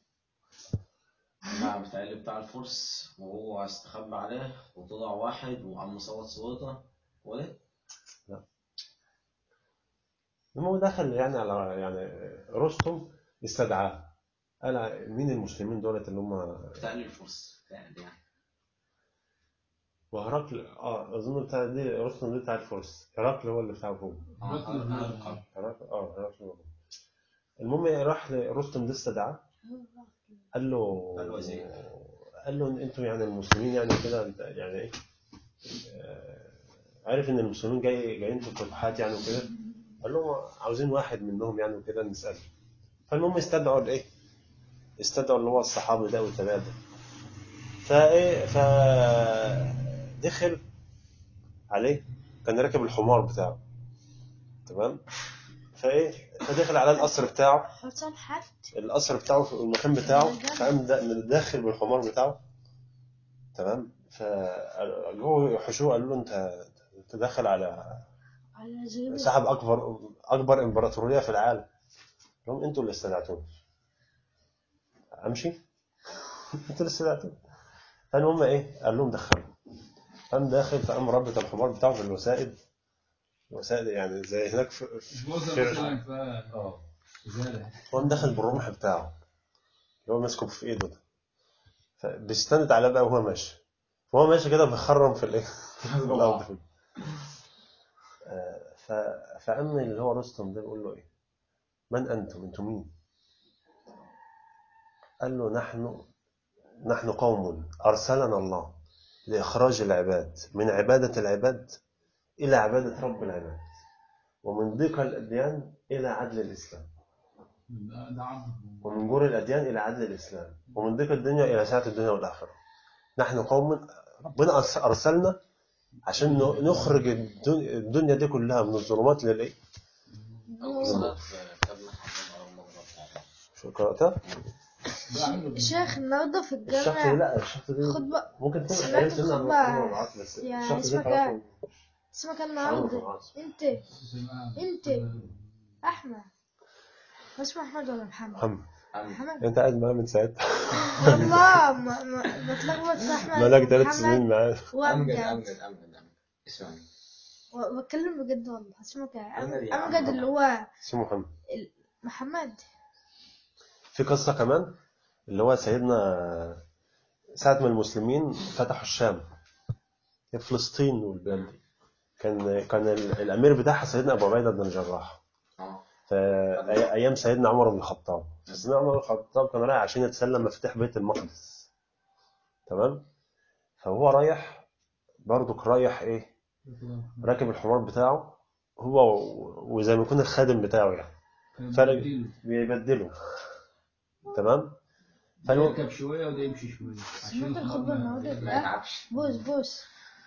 لا بتاع بتاع الفرس وهو استخبى عليه وطلع واحد وقام مصوت صوته وده المهم دخل يعني على يعني رستم استدعاه قال مين المسلمين دولت اللي هم بتاع الفرس بتاع دي يعني وهرقل اه اظن بتاع دي رستم دي بتاع الفرس هرقل هو اللي بتاع الروم اه رجل هذا هذا. القلب هرقل اه هرقل هو الروم. المهم راح لرستم ده استدعاه قال له قال له وزير. قال له انتوا يعني المسلمين يعني كده انت يعني ايه آه، عارف ان المسلمين جاي جايين في فتوحات يعني وكده قال لهم عاوزين واحد منهم يعني وكده نساله فالمهم استدعوا الايه استدعوا اللي هو الصحابي ده والتابع ده فايه ف دخل عليه كان راكب الحمار بتاعه تمام فايه فدخل على القصر بتاعه حسن حد القصر بتاعه في المكان بتاعه فقام دا- من داخل بالحمار بتاعه تمام فجوه يحشوه قالوا له انت انت داخل على على زي صاحب اكبر اكبر امبراطوريه في العالم قال لهم انتوا اللي استدعتوني امشي انتوا اللي استدعتوني فالمهم ايه قال لهم دخلوا قام داخل فقام ربط الحمار بتاعه في الوسائد الوسائد يعني زي هناك في, جوزة في مثلا ف اه زالة قام داخل بالرمح بتاعه اللي هو ماسكه في ايده ده فبيستند عليه بقى وهو ماشي وهو ماشي كده بيخرم في الايه في الارض آه، ف- فأما اللي هو رستم ده بيقول له ايه من انتم انتم مين قال له نحن نحن قوم ارسلنا الله لاخراج العباد من عباده العباد الى عباده رب العباد ومن ضيق الاديان الى عدل الاسلام ده ده عبد ومن جور الأديان إلى عدل الإسلام ومن ضيق الدنيا إلى سعة الدنيا والآخرة نحن قوم ربنا أرس- أرسلنا عشان ن- نخرج الدن- الدنيا دي كلها من الظلمات للإيه؟ أول صلاة في كتاب محمد أو المغرب بتاعته شو قرأتها؟ ده عنده شيخ النهارده في الشخص الجامع لا الشخص دي خطبة ممكن تكون سمعت أيام سيدنا الخطبة عمرو بن العاص بس يعني الشخص اسمها ده كام؟ تعرفه اسمك كان عمرو بن النهارده العاص انت اسمها- انت احمد اسمه احمد ولا محمد؟ محمد أمن محمد أنت قاعد معاه من ساعتها والله ما ما بتلخبط في احمد بقالك ثلاث ومحمد سنين معاه أمجد وامجد أمجد أمجد أمجد اسمعني و- بتكلم بجد والله اسمك ايه؟ أمجد يا عم. امجد اللي هو اسمه محمد محمد في قصة كمان اللي هو سيدنا ساعة ما المسلمين فتحوا الشام في فلسطين والبلاد دي كان كان ال- الأمير بتاعها سيدنا أبو عبيدة بن الجراح أه في أي- أيام سيدنا عمر بن الخطاب سيدنا عمر بن الخطاب كان رايح عشان يتسلم مفاتيح بيت المقدس تمام فهو رايح برضك رايح إيه راكب الحمار بتاعه هو و- وزي ما يكون الخادم بتاعه يعني كان فرق. بيديله. بيبدله تمام ده فالم- يركب شوية وده يمشي شوية عشان سمعت الخطبة الحمار النهارده ما- ما لا يتعبش بوس بوس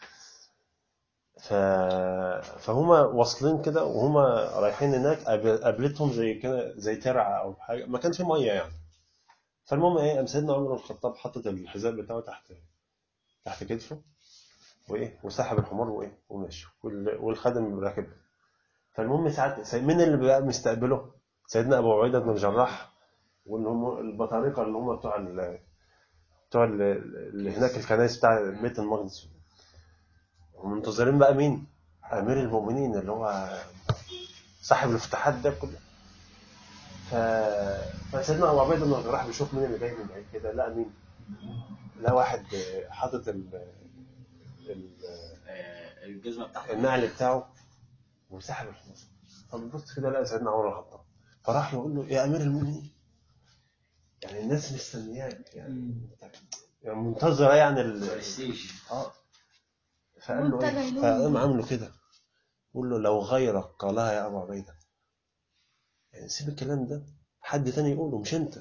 ف... فهما واصلين كده وهما رايحين هناك قابل- قابلتهم زي كده زي ترعه او حاجه ما كان في ميه يعني فالمهم ايه قام سيدنا عمر بن الخطاب حطت الحذاء بتاعه تحت تحت كتفه وايه وسحب الحمار وايه ومشي وال- والخادم راكب فالمهم ساعات سي- مين اللي بقى مستقبله؟ سيدنا ابو عبيده بن الجراح واللي هم البطارقه اللي هم بتوع ال... بتوع ال- اللي هناك الكنائس بتاع بيت المقدس ومنتظرين بقى مين؟ امير المؤمنين اللي هو صاحب الافتتاحات ده كله ف... فسيدنا ابو عبيده بن الجراح بيشوف مين اللي جاي من بعيد كده لا مين؟ لا واحد حاطط ال... ال... آه، الجزمة بتاعته النعل بتاعه وسحب الحمار فبيبص كده لقى سيدنا عمر بن الخطاب فراح له يقول له يا امير المؤمنين يعني الناس مستنياك يعني يعني منتظره يعني ال... برستيج اه فقال له وانت ايه جايلوني. فقام عامله كده قول له لو غيرك قالها يا ابو عبيده يعني سيب الكلام ده حد تاني يقوله مش انت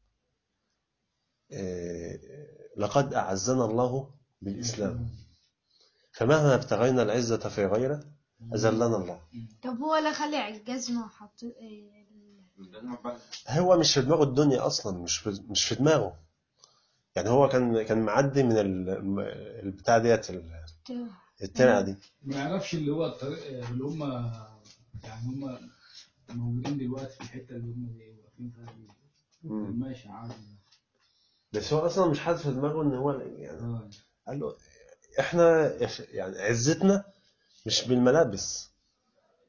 إيه لقد اعزنا الله بالاسلام فمهما ابتغينا العزه في غيره اذلنا الله طب هو لا خلع الجزمة وحط إيه، الجزمة بقى هو مش في دماغه الدنيا اصلا مش في مش في دماغه يعني هو كان كان معدي من ال- البتاع ديت ال- ال- الترعه دي ما يعرفش اللي هو الطريق اللي هم يعني هم موجودين دلوقتي في الحتة اللي هم زي واقفين فيها دي مم. ماشي عادي بس هو اصلا مش حاطط في دماغه ان هو يعني اه قال له احنا يعني عزتنا مش بالملابس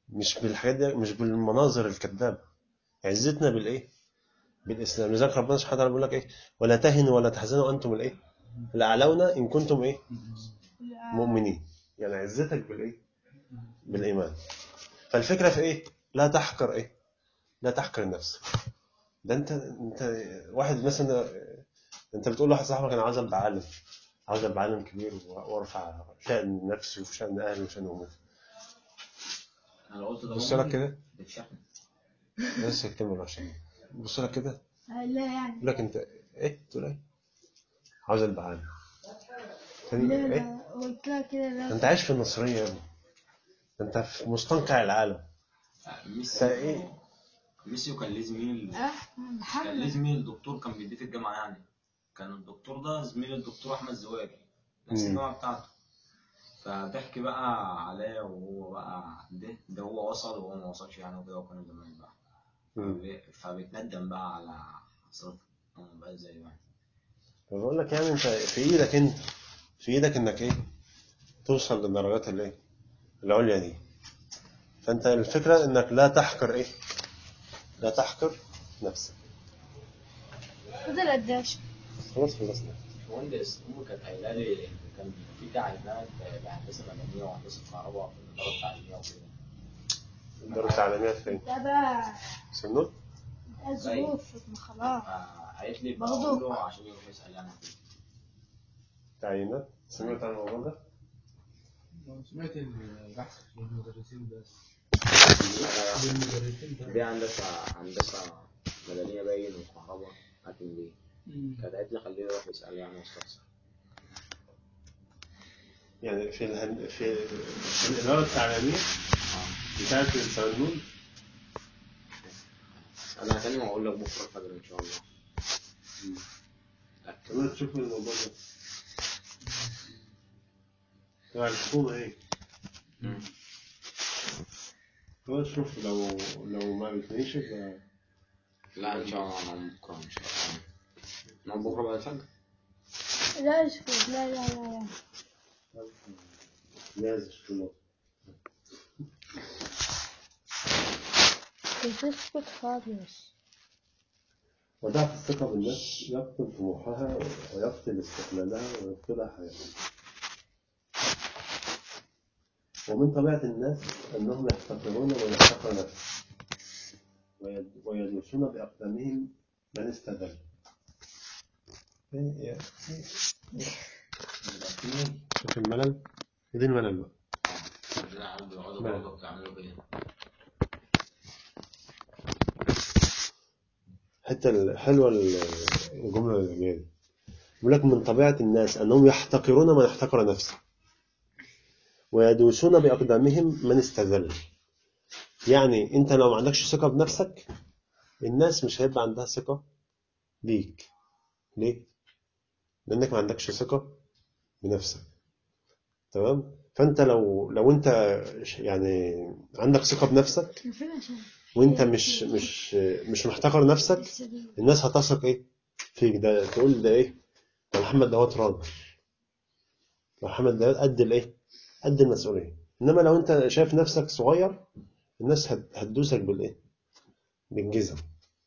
مش بالحاجات دي مش بالمناظر الكذابة عزتنا بالإيه؟ بالإسلام لذلك ربنا سبحانه وتعالى بيقول لك إيه ولا تهنوا ولا تحزنوا أنتم الإيه؟ الأعلون إن كنتم إيه؟ مؤمنين يعني عزتك بالإيه؟ بالإيمان فالفكرة في إيه؟ لا تحقر إيه؟ لا تحقر نفسك ده أنت أنت واحد مثلا أنت بتقول لواحد صاحبك أنا عاوز أبقى عالم عاوز أبقى عالم كبير وأرفع شأن نفسي وشأن أهلي وشأن أمتي انا لو قلت ده بص لك مؤمن، كده بتشحن بس الكلمة عشان بص لك كده لا يعني يقول لك أنت إيه؟ تقول إيه؟ عاوز أبقى عالم تاني لا إيه؟ لا قلت لها كده لا انت عايش في النصرية يا ابني ده انت في مستنقع العالم ميسي إيه؟ ميسي كان ليه زميل اه كان ليه محمد زميل دكتور كان بيديه في الجامعه يعني كان الدكتور ده زميل الدكتور احمد زواجي نفس مم. الجامعه بتاعته فبيحكي بقى عليه وهو بقى ده ده هو وصل وهو ما وصلش يعني وكده وكانوا زمان بقى مم. فبي- فبيتندم بقى على حصرته هو ما بقاش زيه يعني بقول لك يعني انت في ايدك انت في ايدك انك ايه توصل للدرجات الايه العليا دي فانت الفكرة انك لا تحقر ايه لا تحقر نفسك فضل قداش خلاص خلصنا مهندس امي كانت قايله لي ان كان في تعليمات بهندسه مدنيه وهندسه كهرباء في الاداره التعليميه وكده الدار التعليمية فين ده بقى سنون ده ظروف ما خلاص فقالت لي برضو. بقول له عشان يروح يسال يعني تعيينات سمعت عن الموضوع ده سمعت البحث للمدرسين بس للمدرسين دي هندسه هندسه مدنيه باين وكهرباء لكن دي مم. كانت قالت لي خليه يروح يسال يعني واستفسر يعني في الهن... في في الإدارة التعليمية بتاعت سنون انا تاني واقول لك بكره الفجر ان شاء الله كمان تشوف الموضوع ده تبع الحكومة ايه مم. كمان شوف لو لو ما قلتليش يبقى لا ان شاء الله انا بكره ان شاء الله نعم بكره بعد الفجر لا اسكت لا لا لا لا لازم شنو تسكت خالص وضعف الثقة بالنفس يقتل طموحها ويقتل استقلالها ويبطلها حياتها ومن طبيعة الناس أنهم يحتقرون من يحتقر نفسه ويد- ويدوسون بأقدامهم من استذل إيه- إيه- شوف الملل دي الملل بقى لا عم بيقعدوا بلى. برضه بتعملوا كده حتى الحلوة الجملة اللي جاية دي بيقول لك من طبيعة الناس أنهم يحتقرون من احتقر نفسه ويدوسون بأقدامهم من استذل يعني أنت لو ما عندكش ثقة بنفسك الناس مش هيبقى عندها ثقة بيك ليه؟ لأنك ما عندكش ثقة بنفسك تمام؟ فأنت لو لو أنت يعني عندك ثقة بنفسك فين عشان وأنت مش مش مش محتقر نفسك الناس هتثق ايه فيك ده تقول ده ايه ده محمد دوت راجل ده محمد دوت قد الايه قد المسؤوليه انما لو انت شايف نفسك صغير الناس هت- هتدوسك بالايه بالجزم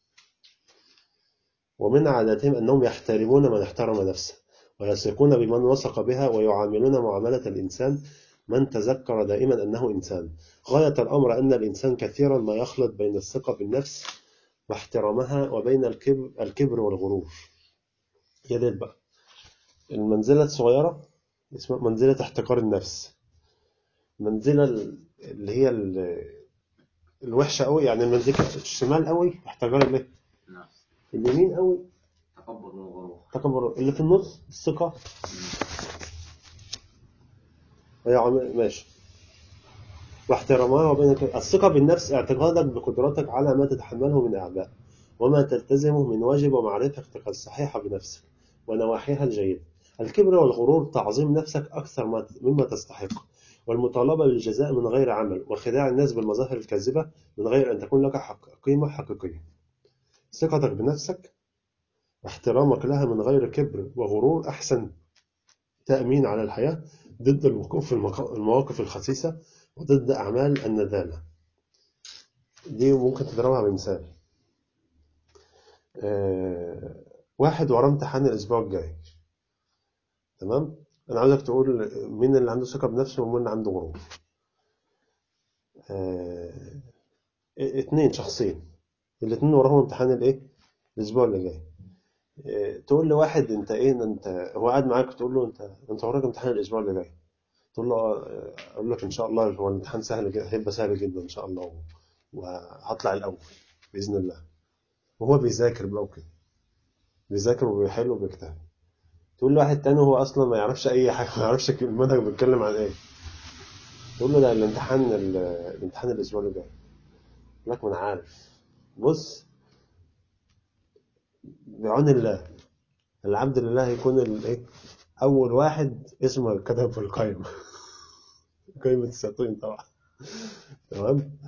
ومن عاداتهم انهم يحترمون من احترم نفسه ويثقون بمن وثق بها ويعاملون معامله الانسان من تذكر دائما انه انسان غايه الامر ان الانسان كثيرا ما يخلط بين الثقه بالنفس واحترامها وبين الكبر, الكبر والغرور هي ديت بقى المنزلة الصغيرة اسمها منزلة احتقار النفس المنزلة ال- اللي هي ال- الوحشة قوي يعني المنزلة الشمال قوي احتقار الايه نعم اليمين قوي تكبر والغرور تكبر اللي في النص الثقة هي عم- ماشي واحترامها وبين الك- الثقة بالنفس اعتقادك بقدرتك على ما تتحمله من أعباء وما تلتزمه من واجب ومعرفتك الصحيحة بنفسك ونواحيها الجيدة الكبر والغرور تعظيم نفسك أكثر ما- مما تستحق والمطالبة بالجزاء من غير عمل وخداع الناس بالمظاهر الكاذبة من غير أن تكون لك حق قيمة حقيقية ثقتك بنفسك واحترامك لها من غير كبر وغرور أحسن تأمين على الحياة ضد الوقوف في المقا- المواقف الخسيسة وضد أعمال الندامة دي ممكن تضربها بمثال آه، واحد وراه امتحان الأسبوع الجاي تمام أنا عاوزك تقول مين اللي عنده ثقة بنفسه ومين اللي عنده غرور آه، اتنين شخصين الاتنين وراهم امتحان الايه الأسبوع اللي جاي آه، تقول لواحد انت ايه انت هو قاعد معاك تقول له انت انت وراك امتحان الأسبوع اللي جاي تقول له اه اقول لك ان شاء الله هو الامتحان سهل جدا هيبقى سهل جدا ان شاء الله وهطلع الاول باذن الله وهو بيذاكر بقى وكده بيذاكر وبيحل وبيجتهد تقول لواحد تاني هو اصلا ما يعرفش اي حاجه ما يعرفش المنهج بيتكلم عن ايه تقول له ده الامتحان ال- الامتحان الاسبوع اللي جاي يقول لك ما انا عارف بص بعون الله العبد لله هيكون الايه اول واحد اسمه كتب في القائمه قائمه الساطين طبعا تمام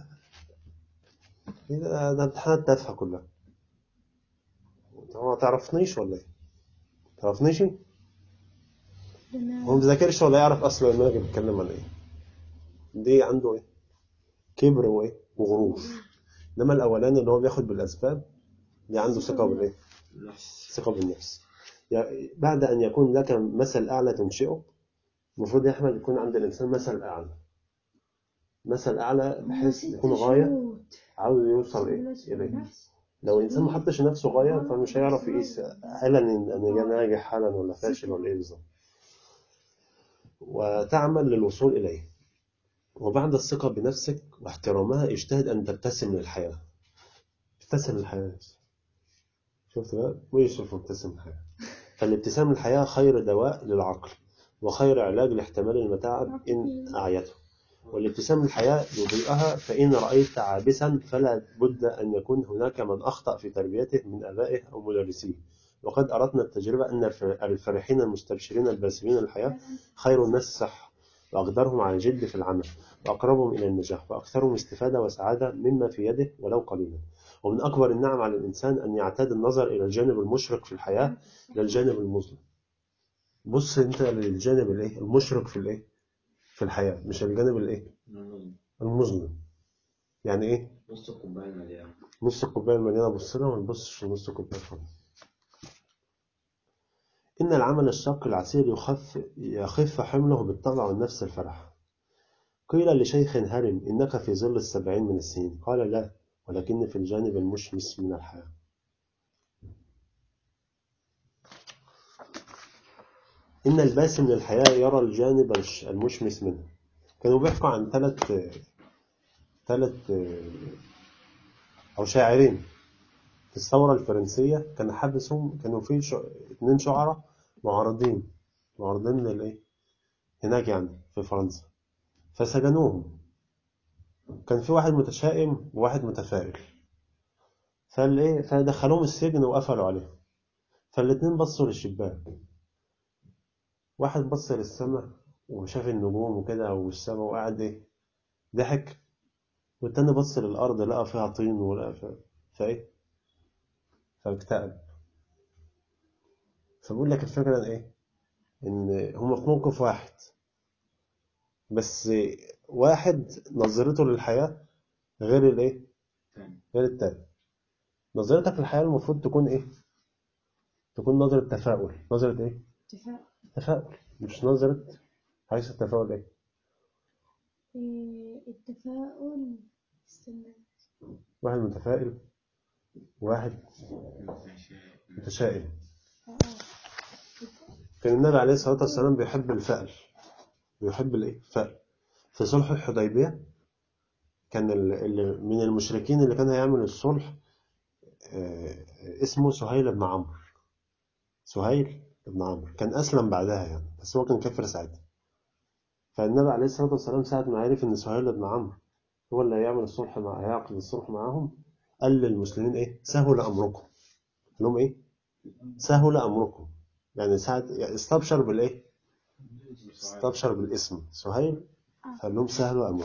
ده ده امتحانات تافهه كلها انت ما تعرفنيش ولا ايه تعرفنيش هو ما بيذاكرش ولا يعرف اصلا المنهج بيتكلم عن ايه دي عنده ايه كبر وايه وغرور انما الاولاني اللي هو بياخد بالاسباب دي عنده ثقه بالايه ثقه بالنفس يعني بعد ان يكون لك مثل اعلى تنشئه المفروض يا احمد يكون عند الانسان مثل اعلى مثل اعلى بحيث يكون غايه عاوز يوصل ايه اليه لو الانسان ما حطش نفسه غايه فمش هيعرف يقيس هل ان انا ناجح حالا ولا فاشل ولا ايه بالظبط وتعمل للوصول اليه وبعد الثقه بنفسك واحترامها اجتهد ان تبتسم للحياه ابتسم للحياه شفت بقى ويوسف مبتسم للحياه فالابتسام للحياه خير دواء للعقل وخير علاج لاحتمال المتاعب ان اعيته والابتسام للحياة يضيئها فإن رأيت عابسا فلا بد أن يكون هناك من أخطأ في تربيته من آبائه أو مدرسيه وقد أردنا التجربة أن الفرحين المستبشرين الباسمين للحياة خير الناس صحة وأقدرهم على الجد في العمل وأقربهم إلى النجاح وأكثرهم استفادة وسعادة مما في يده ولو قليلا ومن أكبر النعم على الإنسان أن يعتاد النظر إلى الجانب المشرق في الحياة إلى الجانب المظلم بص أنت للجانب الإيه المشرق في الإيه في الحياة مش الجانب الإيه المظلم يعني إيه نص الكوباية مليانة نص الكوباية المليانة بص لها وما تبصش لنص الكوباية الفاضية إن العمل الشاق العسير يخف يخف حمله بالطبع والنفس الفرح قيل لشيخ هرم إنك في ظل السبعين من السنين قال لا ولكن في الجانب المشمس من الحياة إن الباسم للحياة يرى الجانب الش- المشمس منها كانوا بيحكوا عن ثلاث ثلاث أو شاعرين في الثورة الفرنسية كان حبسهم كانوا في شع... اتنين شعراء معارضين معارضين للإيه؟ هناك يعني في فرنسا فسجنوهم كان في واحد متشائم وواحد متفائل فالإيه فدخلوهم السجن وقفلوا عليهم فالاتنين بصوا للشباك واحد بص للسماء وشاف النجوم وكده والسماء وقعد ايه ضحك والتاني بص للأرض لقى فيها طين ولقى فيها فايه فاكتئب فبقول لك الفكرة ايه ان هما في موقف واحد بس واحد نظرته للحياة غير الايه غير التاني نظرتك للحياة المفروض تكون ايه تكون نظرة تفاؤل نظرة ايه تفاؤل مش نظرة عايز التفاؤل ايه إيه، التفاؤل استنى واحد متفائل وواحد متشائم اه كان النبي عليه الصلاة والسلام بيحب الفأل بيحب الايه الفأل في صلح الحديبية كان ال- ال- من المشركين اللي كان هيعمل الصلح آه، اسمه سهيل بن عمرو سهيل بن عمرو كان أسلم بعدها يعني بس هو كان كافر ساعتها فالنبي عليه الصلاة والسلام ساعة ما عرف إن سهيل بن عمرو هو اللي هيعمل الصلح مع هيعقد الصلح معاهم قال للمسلمين إيه سهل أمركم قال لهم إيه سهل أمركم يعني ساعة يعني استبشر بالإيه استبشر بالاسم سهيل قال لهم سهل أمركم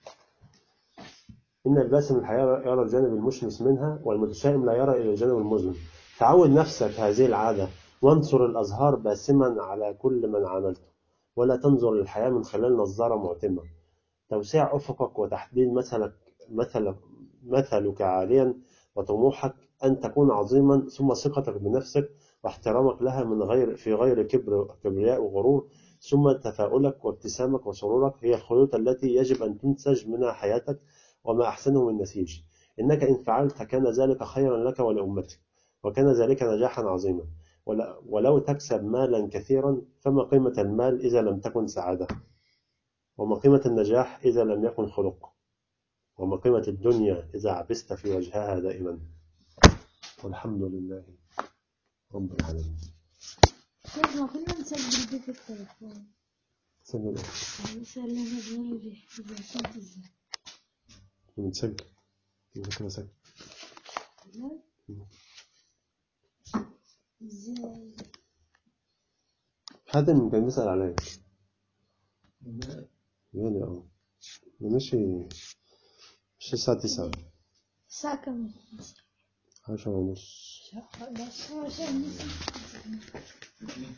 إن الباسم الحياة يرى الجانب المشمس منها والمتشائم لا يرى إلى الجانب المظلم تعود نفسك هذه العادة وانصر الأزهار باسما على كل من عاملته ولا تنظر للحياة من خلال نظارة معتمة توسيع أفقك وتحديد مثلك مثل مثلك عاليا وطموحك أن تكون عظيما ثم ثقتك بنفسك واحترامك لها من غير في غير كبر كبرياء وغرور ثم تفاؤلك وابتسامك وسرورك هي الخيوط التي يجب أن تنسج منها حياتك وما أحسنه من نسيج إنك إن فعلت كان ذلك خيرا لك ولأمتك وكان ذلك نجاحا عظيما ول- ولو تكسب مالا كثيرا فما قيمة المال إذا لم تكن سعادة وما قيمة النجاح إذا لم يكن خلق وما قيمة الدنيا إذا عبست في وجهها دائما والحمد لله رب العالمين شيخ ما كنا نسجل دي في التليفون سجل إيه؟ المثال اللي انا بنقوله دي إذا كنت ازاي بنسجل إذا كده سجل لا ازاي حاتم كان بيسأل عليا يعني اه ماشي مش الساعة تسعة الساعة كم؟ عشرة ونص لا الساعة عشان